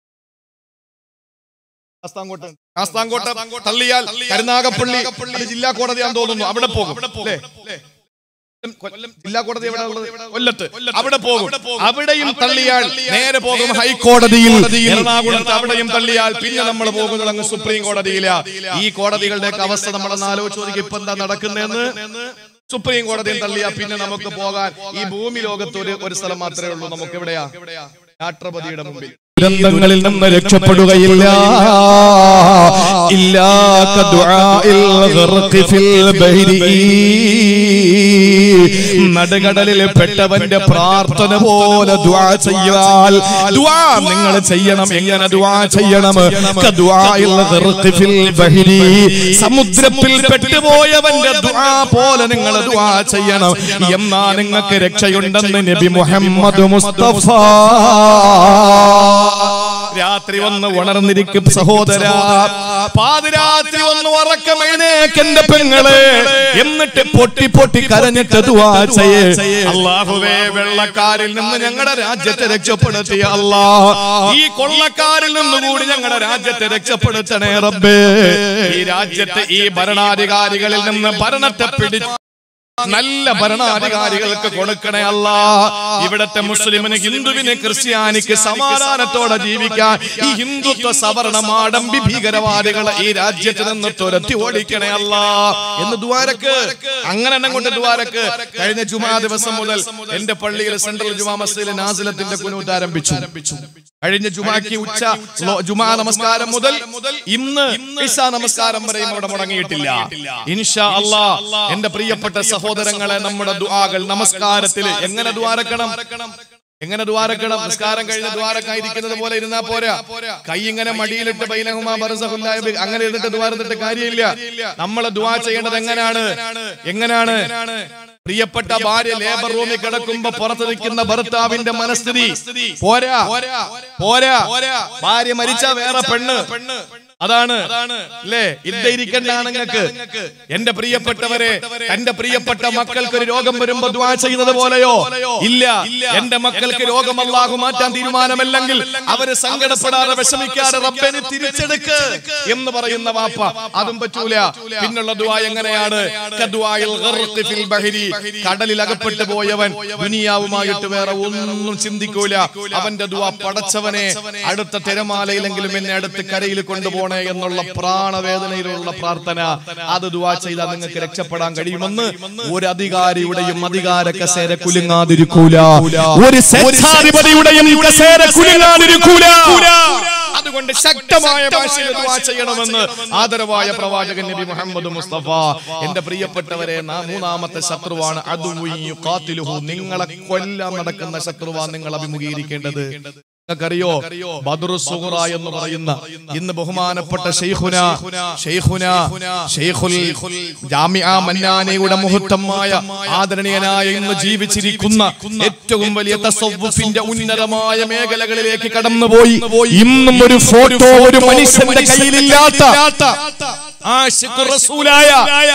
ശാസ്താംകോട്ട ശാസ്താംകോട്ട തള്ളിയാൽ കരുനാഗപ്പള്ളി അത് ജില്ലാ കോടതിയാന്ന് തോന്നുന്നു അവിടെ പോകും അല്ലേ കൊല്ലം ജില്ലാ കോടതി എവിടെ ഉള്ളത് കൊല്ലത്ത് അവിടെ പോകും അവിടെയും തള്ളിയാൽ നേരെ പോകും ഹൈക്കോടതിയിൽ എറണാകുളത്ത് അവിടെയും തള്ളിയാൽ പിന്നെ നമ്മൾ പോകുന്നത് അങ്ങ് സുപ്രീം കോടതിയില ഈ കോടതികളുടെ അവസ്ഥ നമ്മളൊന്ന് ആലോചിച്ച് നോക്കി ഇപ്പൊ എന്താ നടക്കുന്നതെന്ന് സുപ്രീം കോടതിയിൽ തള്ളിയാ പിന്നെ നമുക്ക് പോകാൻ ഈ ഭൂമി ലോകത്ത് ഒരു ഒരു സ്ഥലം മാത്രമേ ഉള്ളൂ നമുക്ക് എവിടെയാ രാഷ്ട്രപതിയുടെ മുമ്പിൽ ദുരന്തങ്ങളിൽ നിന്ന് രക്ഷപ്പെടുകയില്ല ഇല്ലാക ദുആഇൽ ഗർഖി ഫിൽ ബഹരി നടുകടലിൽ പെട്ടവന്റെ പ്രാർത്ഥന പോലെ ദുആ ചെയ്യാൽ ദുആ നിങ്ങൾ ചെയ്യണം എങ്ങനെ ദുആ ചെയ്യണം കദുആഇൽ ഗർഖി ഫിൽ ബഹരി സമുദ്രത്തിൽ പെട്ടുപോയവന്റെ ദുആ പോലെ നിങ്ങൾ ദുആ ചെയ്യണം എന്നാ നിങ്ങൾക്ക് രക്ഷയുണ്ടെന്ന് നബി മുഹമ്മദ് മുസ്തഫ രാത്രി വന്ന് ഉണർന്നിരിക്കും സഹോദര പാതിരാത്രി വന്ന് ഉറക്കം എഴുന്നേക്കെന്റെ പെങ്ങളെ എന്നിട്ട് പൊട്ടി പൊട്ടി കരഞ്ഞിട്ട് ദുആ ചെയ്യേ അള്ളാഹുവേ വെള്ളക്കാരിൽ നിന്ന് ഞങ്ങളുടെ രാജ്യത്തെ രക്ഷപ്പെടുത്തിയ അല്ലാ ഈ കൊള്ളക്കാരിൽ നിന്ന് കൂടി ഞങ്ങളുടെ രാജ്യത്തെ രക്ഷപ്പെടുത്തണേ റബ്ബേ ഈ രാജ്യത്തെ ഈ ഭരണാധികാരികളിൽ നിന്ന് ഭരണത്തെ പിടിച്ച് നല്ല ഭരണാധികാരികൾക്ക് കൊടുക്കണേ അല്ല ഇവിടത്തെ മുസ്ലിമിന് ഹിന്ദുവിന് ക്രിസ്ത്യാനിക്ക് സമാധാനത്തോടെ ജീവിക്കാൻ ഈ ഹിന്ദുത്വ സവർണ മാടമ്പി ഭീകരവാദികളെ ഈ രാജ്യത്ത് നിന്ന് തുരത്തി ഓടിക്കണേ അല്ല എന്ന് ദ്വാരക്ക് അങ്ങനെ തന്നെ കൊണ്ട് ദ്വാരക്ക് കഴിഞ്ഞ ജുമാ ദിവസം മുതൽ എന്റെ പള്ളിയിൽ സെൻട്രൽ ജുമാ മസ്ജിദിലെ നാസിലത്തിന്റെ കുനൂത്ത് ആരംഭിച്ചു കഴിഞ്ഞ ജുമാക്ക് ഉച്ച ലോ- ജുമാ നമസ്കാരം മുതൽ ഇന്ന് ഇഷാ നമസ്കാരം വരെയും അവിടെ മുടങ്ങിയിട്ടില്ല ഇൻഷാ അല്ലാ എന്റെ പ്രിയപ്പെട്ട സഹോദരങ്ങളെ നമ്മുടെ ദുആകൾ നമസ്കാരത്തിൽ എങ്ങനെ ദ്വാരക്കണം എങ്ങനെ ദ്വാരക്കണം നമസ്കാരം കഴിഞ്ഞ് ദ്വാരക്കായിരിക്കുന്നത് പോലെ ഇരുന്നാ പോരാ കൈ ഇങ്ങനെ മടിയിലിട്ട് ബൈനഹുമാ ബർസഹുല്ലാ ബി- അങ്ങനെ ഇരുന്നിട്ട് ദ്വാരത്തിട്ട് കാര്യമില്ല നമ്മൾ ദ്വാ ചെയ്യേണ്ടത് എങ്ങനെയാണ് എങ്ങനെയാണ് പ്രിയപ്പെട്ട ഭാര്യ ലേബർ റൂമിൽ കിടക്കുമ്പോ പുറത്ത് നിൽക്കുന്ന ഭർത്താവിന്റെ മനസ്ഥിതി പോരാ പോരാ ഭാര്യ മരിച്ച വേറെ പെണ്ണ് അതാണ് അല്ലേ ഇരിക്കണ്ടാണ് നിങ്ങൾക്ക് എന്റെ പ്രിയപ്പെട്ടവരെ എന്റെ പ്രിയപ്പെട്ട മക്കൾക്ക് ഒരു രോഗം വരുമ്പോ ദ്വാ ചെയ്യുന്നത് പോലെയോ ഇല്ല എന്റെ മക്കൾക്ക് രോഗം അല്ലാഹു മാറ്റാൻ തീരുമാനമല്ലെങ്കിൽ അവര് സങ്കടപ്പെടാതെ വിഷമിക്കാതെ റബ്ബനെ തിരിച്ചെടുക്ക് എന്ന് പറയുന്ന വാപ്പ അതും പറ്റൂല പിന്നുള്ള ദ്വാ എങ്ങനെയാണ് കദ്വായിൽ ഗർഖി ഫിൽ ബഹരി. കടലിൽ അകപ്പെട്ടു പോയവൻ ദുനിയാവുമായിട്ട് വേറെ ഒന്നും ചിന്തിക്കൂല അവന്റെ ദ്വാ പടച്ചവനെ അടുത്ത തിരമാലയിലെങ്കിലും എന്നെ അടുത്ത് കരയിൽ കൊണ്ടുപോകണേ എന്നുള്ള പ്രാണവേദനയിലുള്ള പ്രാർത്ഥന അത് ദ്വാ ചെയ്താൽ നിങ്ങൾക്ക് രക്ഷപ്പെടാൻ കഴിയുമെന്ന് ഒരു അധികാരിയുടെയും അധികാര കസേര കുലുങ്ങാതിരിക്കൂല ഒരു സ്വേച്ഛാധിപതിയുടെയും കസേര കുലുങ്ങാതിരിക്കൂല അതുകൊണ്ട് ശക്തമായ ഭാഷയിൽ ദുആ ചെയ്യണമെന്ന് ആദരവായ പ്രവാചകൻ നബി മുഹമ്മദ് മുസ്തഫ എന്റെ പ്രിയപ്പെട്ടവരെ നാ- മൂന്നാമത്തെ ശത്രുവാണ് അദുവ്വി യുഖാതിലുഹു. നിങ്ങളെ കൊല്ലാൻ നടക്കുന്ന ശത്രുവാ നിങ്ങൾ അഭിമുഖീകരിക്കേണ്ടത് നിങ്ങൾക്കറിയോ ബദറു സുഹറ എന്ന് പറയുന്ന ഇന്ന് ബഹുമാനപ്പെട്ട ഷെയ്ഖുന ഷെയ്ഖുന ഷെയ്ഖുൽ ജാമിഅ മന്നാനയുടെ മുഹൂർത്തമായ ആദരണീയനായ ഇന്ന് ജീവിച്ചിരിക്കുന്ന ഏറ്റവും വലിയ തസവ്വുഫിന്റെ ഉന്നതമായ മേഖലകളിലേക്ക് കടന്നുപോയി ഇന്നും ഒരു ഫോട്ടോ ഒരു മനുഷ്യന്റെ കയ്യിലില്ലാത്ത ആശിഖുർ റസൂലായ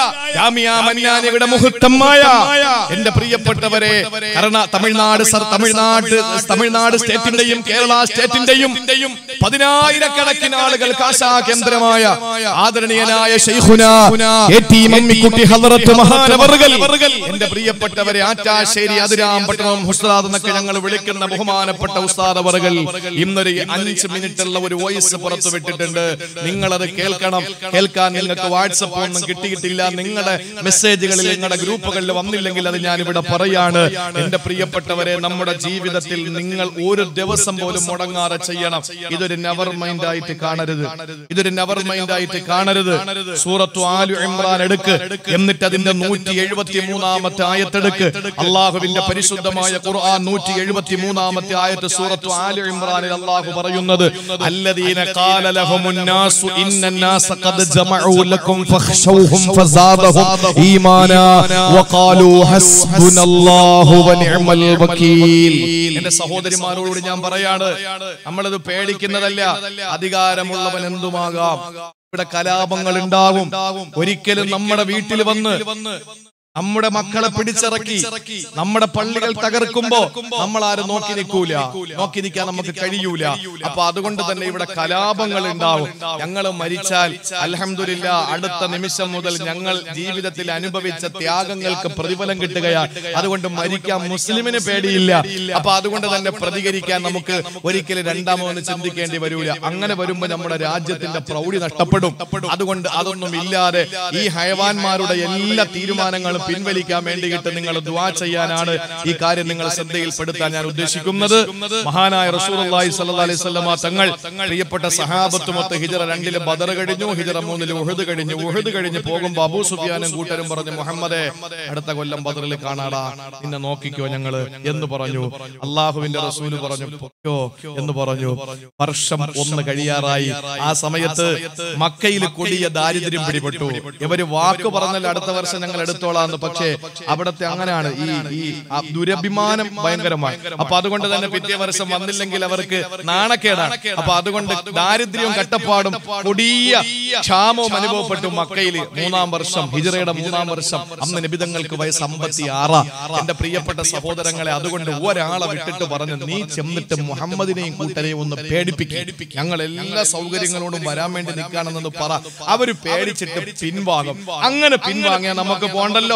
ജാമിഅ മന്നാനയുടെ മുഹൂർത്തമായ എന്റെ പ്രിയപ്പെട്ടവരെ കർണ തമിഴ്നാട് സർ തമിഴ്നാട് തമിഴ്നാട് സ്റ്റേറ്റിന്റെയും കേരള സ്റ്റേറ്റിന്റെയും പതിനായിരക്കണക്കിന് ആളുകൾ കാശാ കേന്ദ്രമായ ആദരണീയനായ ശൈഖുന എ ടി മമ്മിക്കുട്ടി ഹദ്റത്ത് മഹാനവറുകൾ എന്റെ പ്രിയപ്പെട്ടവരെ ആറ്റാശ്ശേരി അതിരാം പട്ടണം ഹുസ്താദ് എന്നൊക്കെ ഞങ്ങൾ വിളിക്കുന്ന ബഹുമാനപ്പെട്ട ഉസ്താദ് അവറുകൾ ഇന്നൊരു അഞ്ച് മിനിറ്റ് ഉള്ള ഒരു വോയിസ് പുറത്തു വിട്ടിട്ടുണ്ട് നിങ്ങളത് കേൾക്കണം കേൾക്കാൻ നിങ്ങൾക്ക് വാട്സപ്പ് ഒന്നും കിട്ടിയിട്ടില്ല നിങ്ങളുടെ മെസ്സേജുകളിൽ നിങ്ങളുടെ ഗ്രൂപ്പുകളിൽ വന്നില്ലെങ്കിൽ അത് ഞാൻ ഇവിടെ പറയാണ് എന്റെ പ്രിയപ്പെട്ടവരെ നമ്മുടെ ജീവിതത്തിൽ നിങ്ങൾ ഒരു ദിവസം പോലും മുടങ്ങാതെ ചെയ്യണം ഇതൊരു നെവർ മൈൻഡ് ആയിട്ട് കാണരുത് ഇതൊരു നെവർ മൈൻഡ് ആയിട്ട് കാണരുത് സൂറത്തു ആലു ഇമ്രാൻ എടുക്ക് എന്നിട്ട് അതിന്റെ നൂറ്റി എഴുപത്തി മൂന്നാമത്തെ ആയത്തെടുക്ക് അള്ളാഹുവിന്റെ പരിശുദ്ധമായ ഖുർആൻ നൂറ്റി എഴുപത്തി മൂന്നാമത്തെ ആയത്ത് സൂറത്തു ആലു ഇമ്രാനിൽ അള്ളാഹു പറയുന്നത് അല്ലദീന ഖാല ലഹുമുന്നാസു ഇന്നന്നാസ ഖദ് ജമഉ ലക്കും ഫഖ്ശൗഹും ഫസാദഹും ഈമാനാ വഖാലൂ ഹസ്ബുനല്ലാഹു വനിഅമൽ വകീൽ എന്റെ സഹോദരിമാരോട് ഞാൻ പറയാണ് നമ്മളിത് പേടിക്കുന്നതല്ല അധികാരമുള്ളവൻ എന്തുമാകാം ഇവിടെ കലാപങ്ങൾ ഉണ്ടാവും ഒരിക്കലും നമ്മുടെ വീട്ടിൽ വന്ന് നമ്മുടെ മക്കളെ പിടിച്ചിറക്കി നമ്മുടെ പള്ളികൾ തകർക്കുമ്പോ നമ്മൾ ആരും നോക്കി നിൽക്കൂല നോക്കി നിൽക്കാൻ നമുക്ക് കഴിയൂല അപ്പൊ അതുകൊണ്ട് തന്നെ ഇവിടെ കലാപങ്ങൾ ഉണ്ടാവും ഞങ്ങൾ മരിച്ചാൽ അലഹമില്ല അടുത്ത നിമിഷം മുതൽ ഞങ്ങൾ ജീവിതത്തിൽ അനുഭവിച്ച ത്യാഗങ്ങൾക്ക് പ്രതിഫലം കിട്ടുകയാണ് അതുകൊണ്ട് മരിക്കാൻ മുസ്ലിമിന് പേടിയില്ല അപ്പൊ അതുകൊണ്ട് തന്നെ പ്രതികരിക്കാൻ നമുക്ക് ഒരിക്കലും രണ്ടാമതൊന്ന് ചിന്തിക്കേണ്ടി വരൂല അങ്ങനെ വരുമ്പോ നമ്മുടെ രാജ്യത്തിന്റെ പ്രൗഢി നഷ്ടപ്പെടും അതുകൊണ്ട് അതൊന്നും ഇല്ലാതെ ഈ ഹയവാന്മാരുടെ എല്ലാ തീരുമാനങ്ങളും പിൻവലിക്കാൻ വേണ്ടിയിട്ട് നിങ്ങൾ ദുവാ ചെയ്യാനാണ് ഈ കാര്യം നിങ്ങൾ ശ്രദ്ധയിൽപ്പെടുത്താൻ ഞാൻ ഉദ്ദേശിക്കുന്നത് മഹാനായ റസൂലുള്ളാഹി സ്വല്ലല്ലാഹി അലൈഹി വസല്ലമ തങ്ങൾ പ്രിയപ്പെട്ട സഹാബത്തുമൊത്ത് ഹിജറ രണ്ടില് ബദർ കഴിഞ്ഞു ഹിജറ മൂന്നില് ഉഹദ് കഴിഞ്ഞു ഉഹദ് കഴിഞ്ഞ് പോകുമ്പോൾ അബൂ സുഫിയാനും കൂട്ടരും പറഞ്ഞു മുഹമ്മദേ അടുത്ത കൊല്ലം ബദറിൽ കാണാടാ നിന്നെ നോക്കിക്കോ ഞങ്ങള് എന്ന് പറഞ്ഞു അള്ളാഹുവിന്റെ റസൂല് പറഞ്ഞു പൊക്കോ എന്ന് പറഞ്ഞു വർഷം ഒന്ന് കഴിയാറായി ആ സമയത്ത് മക്കയിൽ കൊടിയ ദാരിദ്ര്യം പിടിപെട്ടു ഇവര് വാക്ക് പറഞ്ഞാൽ അടുത്ത വർഷം ഞങ്ങൾ എടുത്തോളാന്ന് പക്ഷേ അവിടത്തെ അങ്ങനെയാണ് ഈ ഈ ആ ദുരഭിമാനം ഭയങ്കരമാണ് അപ്പൊ അതുകൊണ്ട് തന്നെ പിറ്റേ വർഷം വന്നില്ലെങ്കിൽ അവർക്ക് നാണക്കേടാണ് അപ്പൊ അതുകൊണ്ട് ദാരിദ്ര്യവും കട്ടപ്പാടും കൊടിയ ക്ഷാമവും അനുഭവപ്പെട്ടു മക്കയില് മൂന്നാം വർഷം ഹിജറയുടെ മൂന്നാം വർഷം അന്ന് നിബിതങ്ങൾക്ക് വയസ്സ് അമ്പത്തി ആറാ എന്റെ പ്രിയപ്പെട്ട സഹോദരങ്ങളെ അതുകൊണ്ട് ഒരാളെ വിട്ടിട്ട് പറഞ്ഞു നീ ചെന്നിട്ട് മുഹമ്മദിനെയും കൂട്ടരെയും ഒന്ന് പേടിപ്പിക്കും ഞങ്ങൾ എല്ലാ സൗകര്യങ്ങളോടും വരാൻ വേണ്ടി നിൽക്കുകയാണെന്ന് പറ അവര് പേടിച്ചിട്ട് പിൻവാങ്ങും അങ്ങനെ പിൻവാങ്ങിയാൽ നമുക്ക് പോണ്ടല്ലോ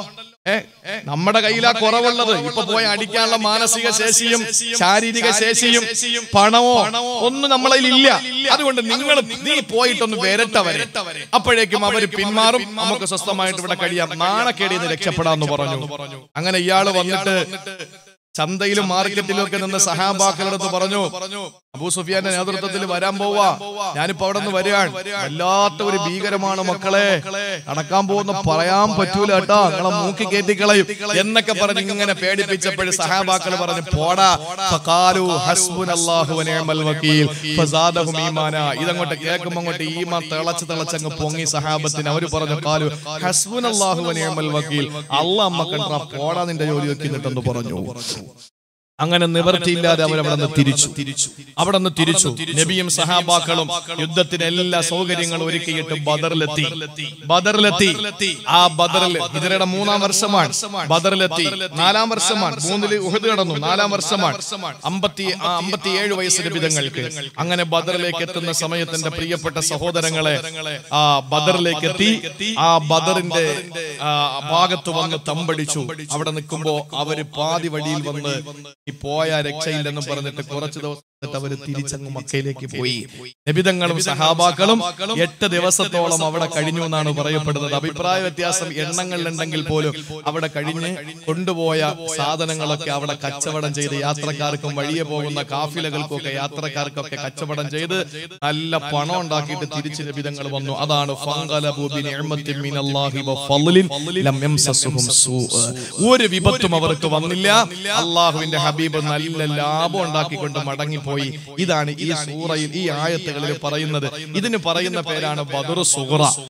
ഏ നമ്മുടെ കയ്യിലാ കുറവുള്ളത് ഇപ്പൊ പോയി അടിക്കാനുള്ള മാനസിക ശേഷിയും ശാരീരിക ശേഷിയും പണമോ ഒന്നും നമ്മളെ ഇല്ല അതുകൊണ്ട് നിങ്ങൾ നീ പോയിട്ടൊന്ന് വരട്ടവരെ അപ്പോഴേക്കും അവര് പിന്മാറും നമുക്ക് സ്വസ്ഥമായിട്ട് ഇവിടെ കഴിയാം നാണക്കേടിൽ നിന്ന് രക്ഷപ്പെടാന്ന് പറഞ്ഞു അങ്ങനെ ഇയാള് വന്നിട്ട് ചന്തയിലും മാർക്കറ്റിലും ഒക്കെ നിന്ന് സഹാബാക്കളടുത്ത് പറഞ്ഞു അബൂ സുഫിയാന്റെ നേതൃത്വത്തിൽ വരാൻ പോവാ ഞാനിപ്പോ അവിടെ നിന്ന് വരികയാണ് വല്ലാത്ത ഒരു ഭീകരമാണ് മക്കളെ നടക്കാൻ പോകുന്ന പറയാൻ പറ്റൂല കേട്ടോ നിങ്ങളെ മൂക്കി കയറ്റിക്കളയും എന്നൊക്കെ പറഞ്ഞ് ഇങ്ങനെ പേടിപ്പിച്ചപ്പോഴും സഹാബാക്കൾ പറഞ്ഞു പോടാ ഫഖാലു ഹസ്ബുനല്ലാഹു വനിഅമൽ വകീൽ ഫസാദഹും ഈമാന ഇതങ്ങോട്ട് കേൾക്കുമ്പോൾ അങ്ങോട്ട് ഈമാൻ തിളച്ച് തിളച്ചങ്ങ് പൊങ്ങി സഹാബത്തിന് അവര് പറഞ്ഞു കാലു ഹസ്ബുനല്ലാഹു വനിഅമൽ വകീൽ അള്ളാഹ് അമ്മ കണ്ടാ പോടാ നിന്റെ ജോലി വെക്കുന്നിട്ടെന്ന് പറഞ്ഞു അങ്ങനെ നിവർത്തിയില്ലാതെ അവർ അവിടെ നിന്ന് തിരിച്ചു അവിടെ നിന്ന് തിരിച്ചു നബിയും സഹാബാക്കളും യുദ്ധത്തിന് എല്ലാ സൗകര്യങ്ങളും ഒരുക്കിയിട്ട് ബദറിലെത്തി ബദറിലെത്തി ആ ബദറിൽ ഇതിരുടെ മൂന്നാം വർഷമാണ് ബദറിലെത്തി നാലാം വർഷമാണ് മൂന്നില് ഉഹദ് കടന്നു നാലാം വർഷമാണ് അമ്പത്തി ആ അമ്പത്തിയേഴ് വയസ്സ് ലഭിതങ്ങൾക്ക് അങ്ങനെ ബദറിലേക്ക് എത്തുന്ന സമയത്തിന്റെ പ്രിയപ്പെട്ട സഹോദരങ്ങളെ ആ ബദറിലേക്ക് എത്തി ആ ബദറിന്റെ ആ, ഭാഗത്ത് വന്ന് തമ്പടിച്ചു അവിടെ നിൽക്കുമ്പോ അവര് പാതി വഴിയിൽ വന്ന് ഈ പോയ രക്ഷയില്ലെന്നും പറഞ്ഞിട്ട് കുറച്ച് ദിവസം അവര് തിരിച്ചങ്ങ് മക്കയിലേക്ക് പോയി നബിതങ്ങളും സഹാബാക്കളും എട്ട് ദിവസത്തോളം അവിടെ കഴിഞ്ഞു എന്നാണ് പറയപ്പെടുന്നത് അഭിപ്രായ വ്യത്യാസം എണ്ണങ്ങളിലുണ്ടെങ്കിൽ പോലും അവിടെ കഴിഞ്ഞ് കൊണ്ടുപോയ സാധനങ്ങളൊക്കെ അവിടെ കച്ചവടം ചെയ്ത് യാത്രക്കാർക്കും വഴിയെ പോകുന്ന കാഫിലകൾക്കും ഒക്കെ യാത്രക്കാർക്കൊക്കെ കച്ചവടം ചെയ്ത് നല്ല പണം ഉണ്ടാക്കിയിട്ട് തിരിച്ച് നബിതങ്ങൾ വന്നു അതാണ് ഫംഗലബു ബിനിഅമത്തിൻ മിനല്ലാഹി വഫളലിൻ ലം യംസസുഹും സൂഅ. ഒരു വിപത്തും അവർക്ക് വന്നില്ല അള്ളാഹുവിന്റെ ഹബീബ് നല്ല ലാഭം ഉണ്ടാക്കിക്കൊണ്ട് മടങ്ങി മടങ്ങിപ്പോയി ഇതാണ് ഈ സൂറയിൽ ഈ ആയത്തുകളിൽ പറയുന്നത് ഇതിന് പറയുന്ന പേരാണ് ബദർ സുഹറ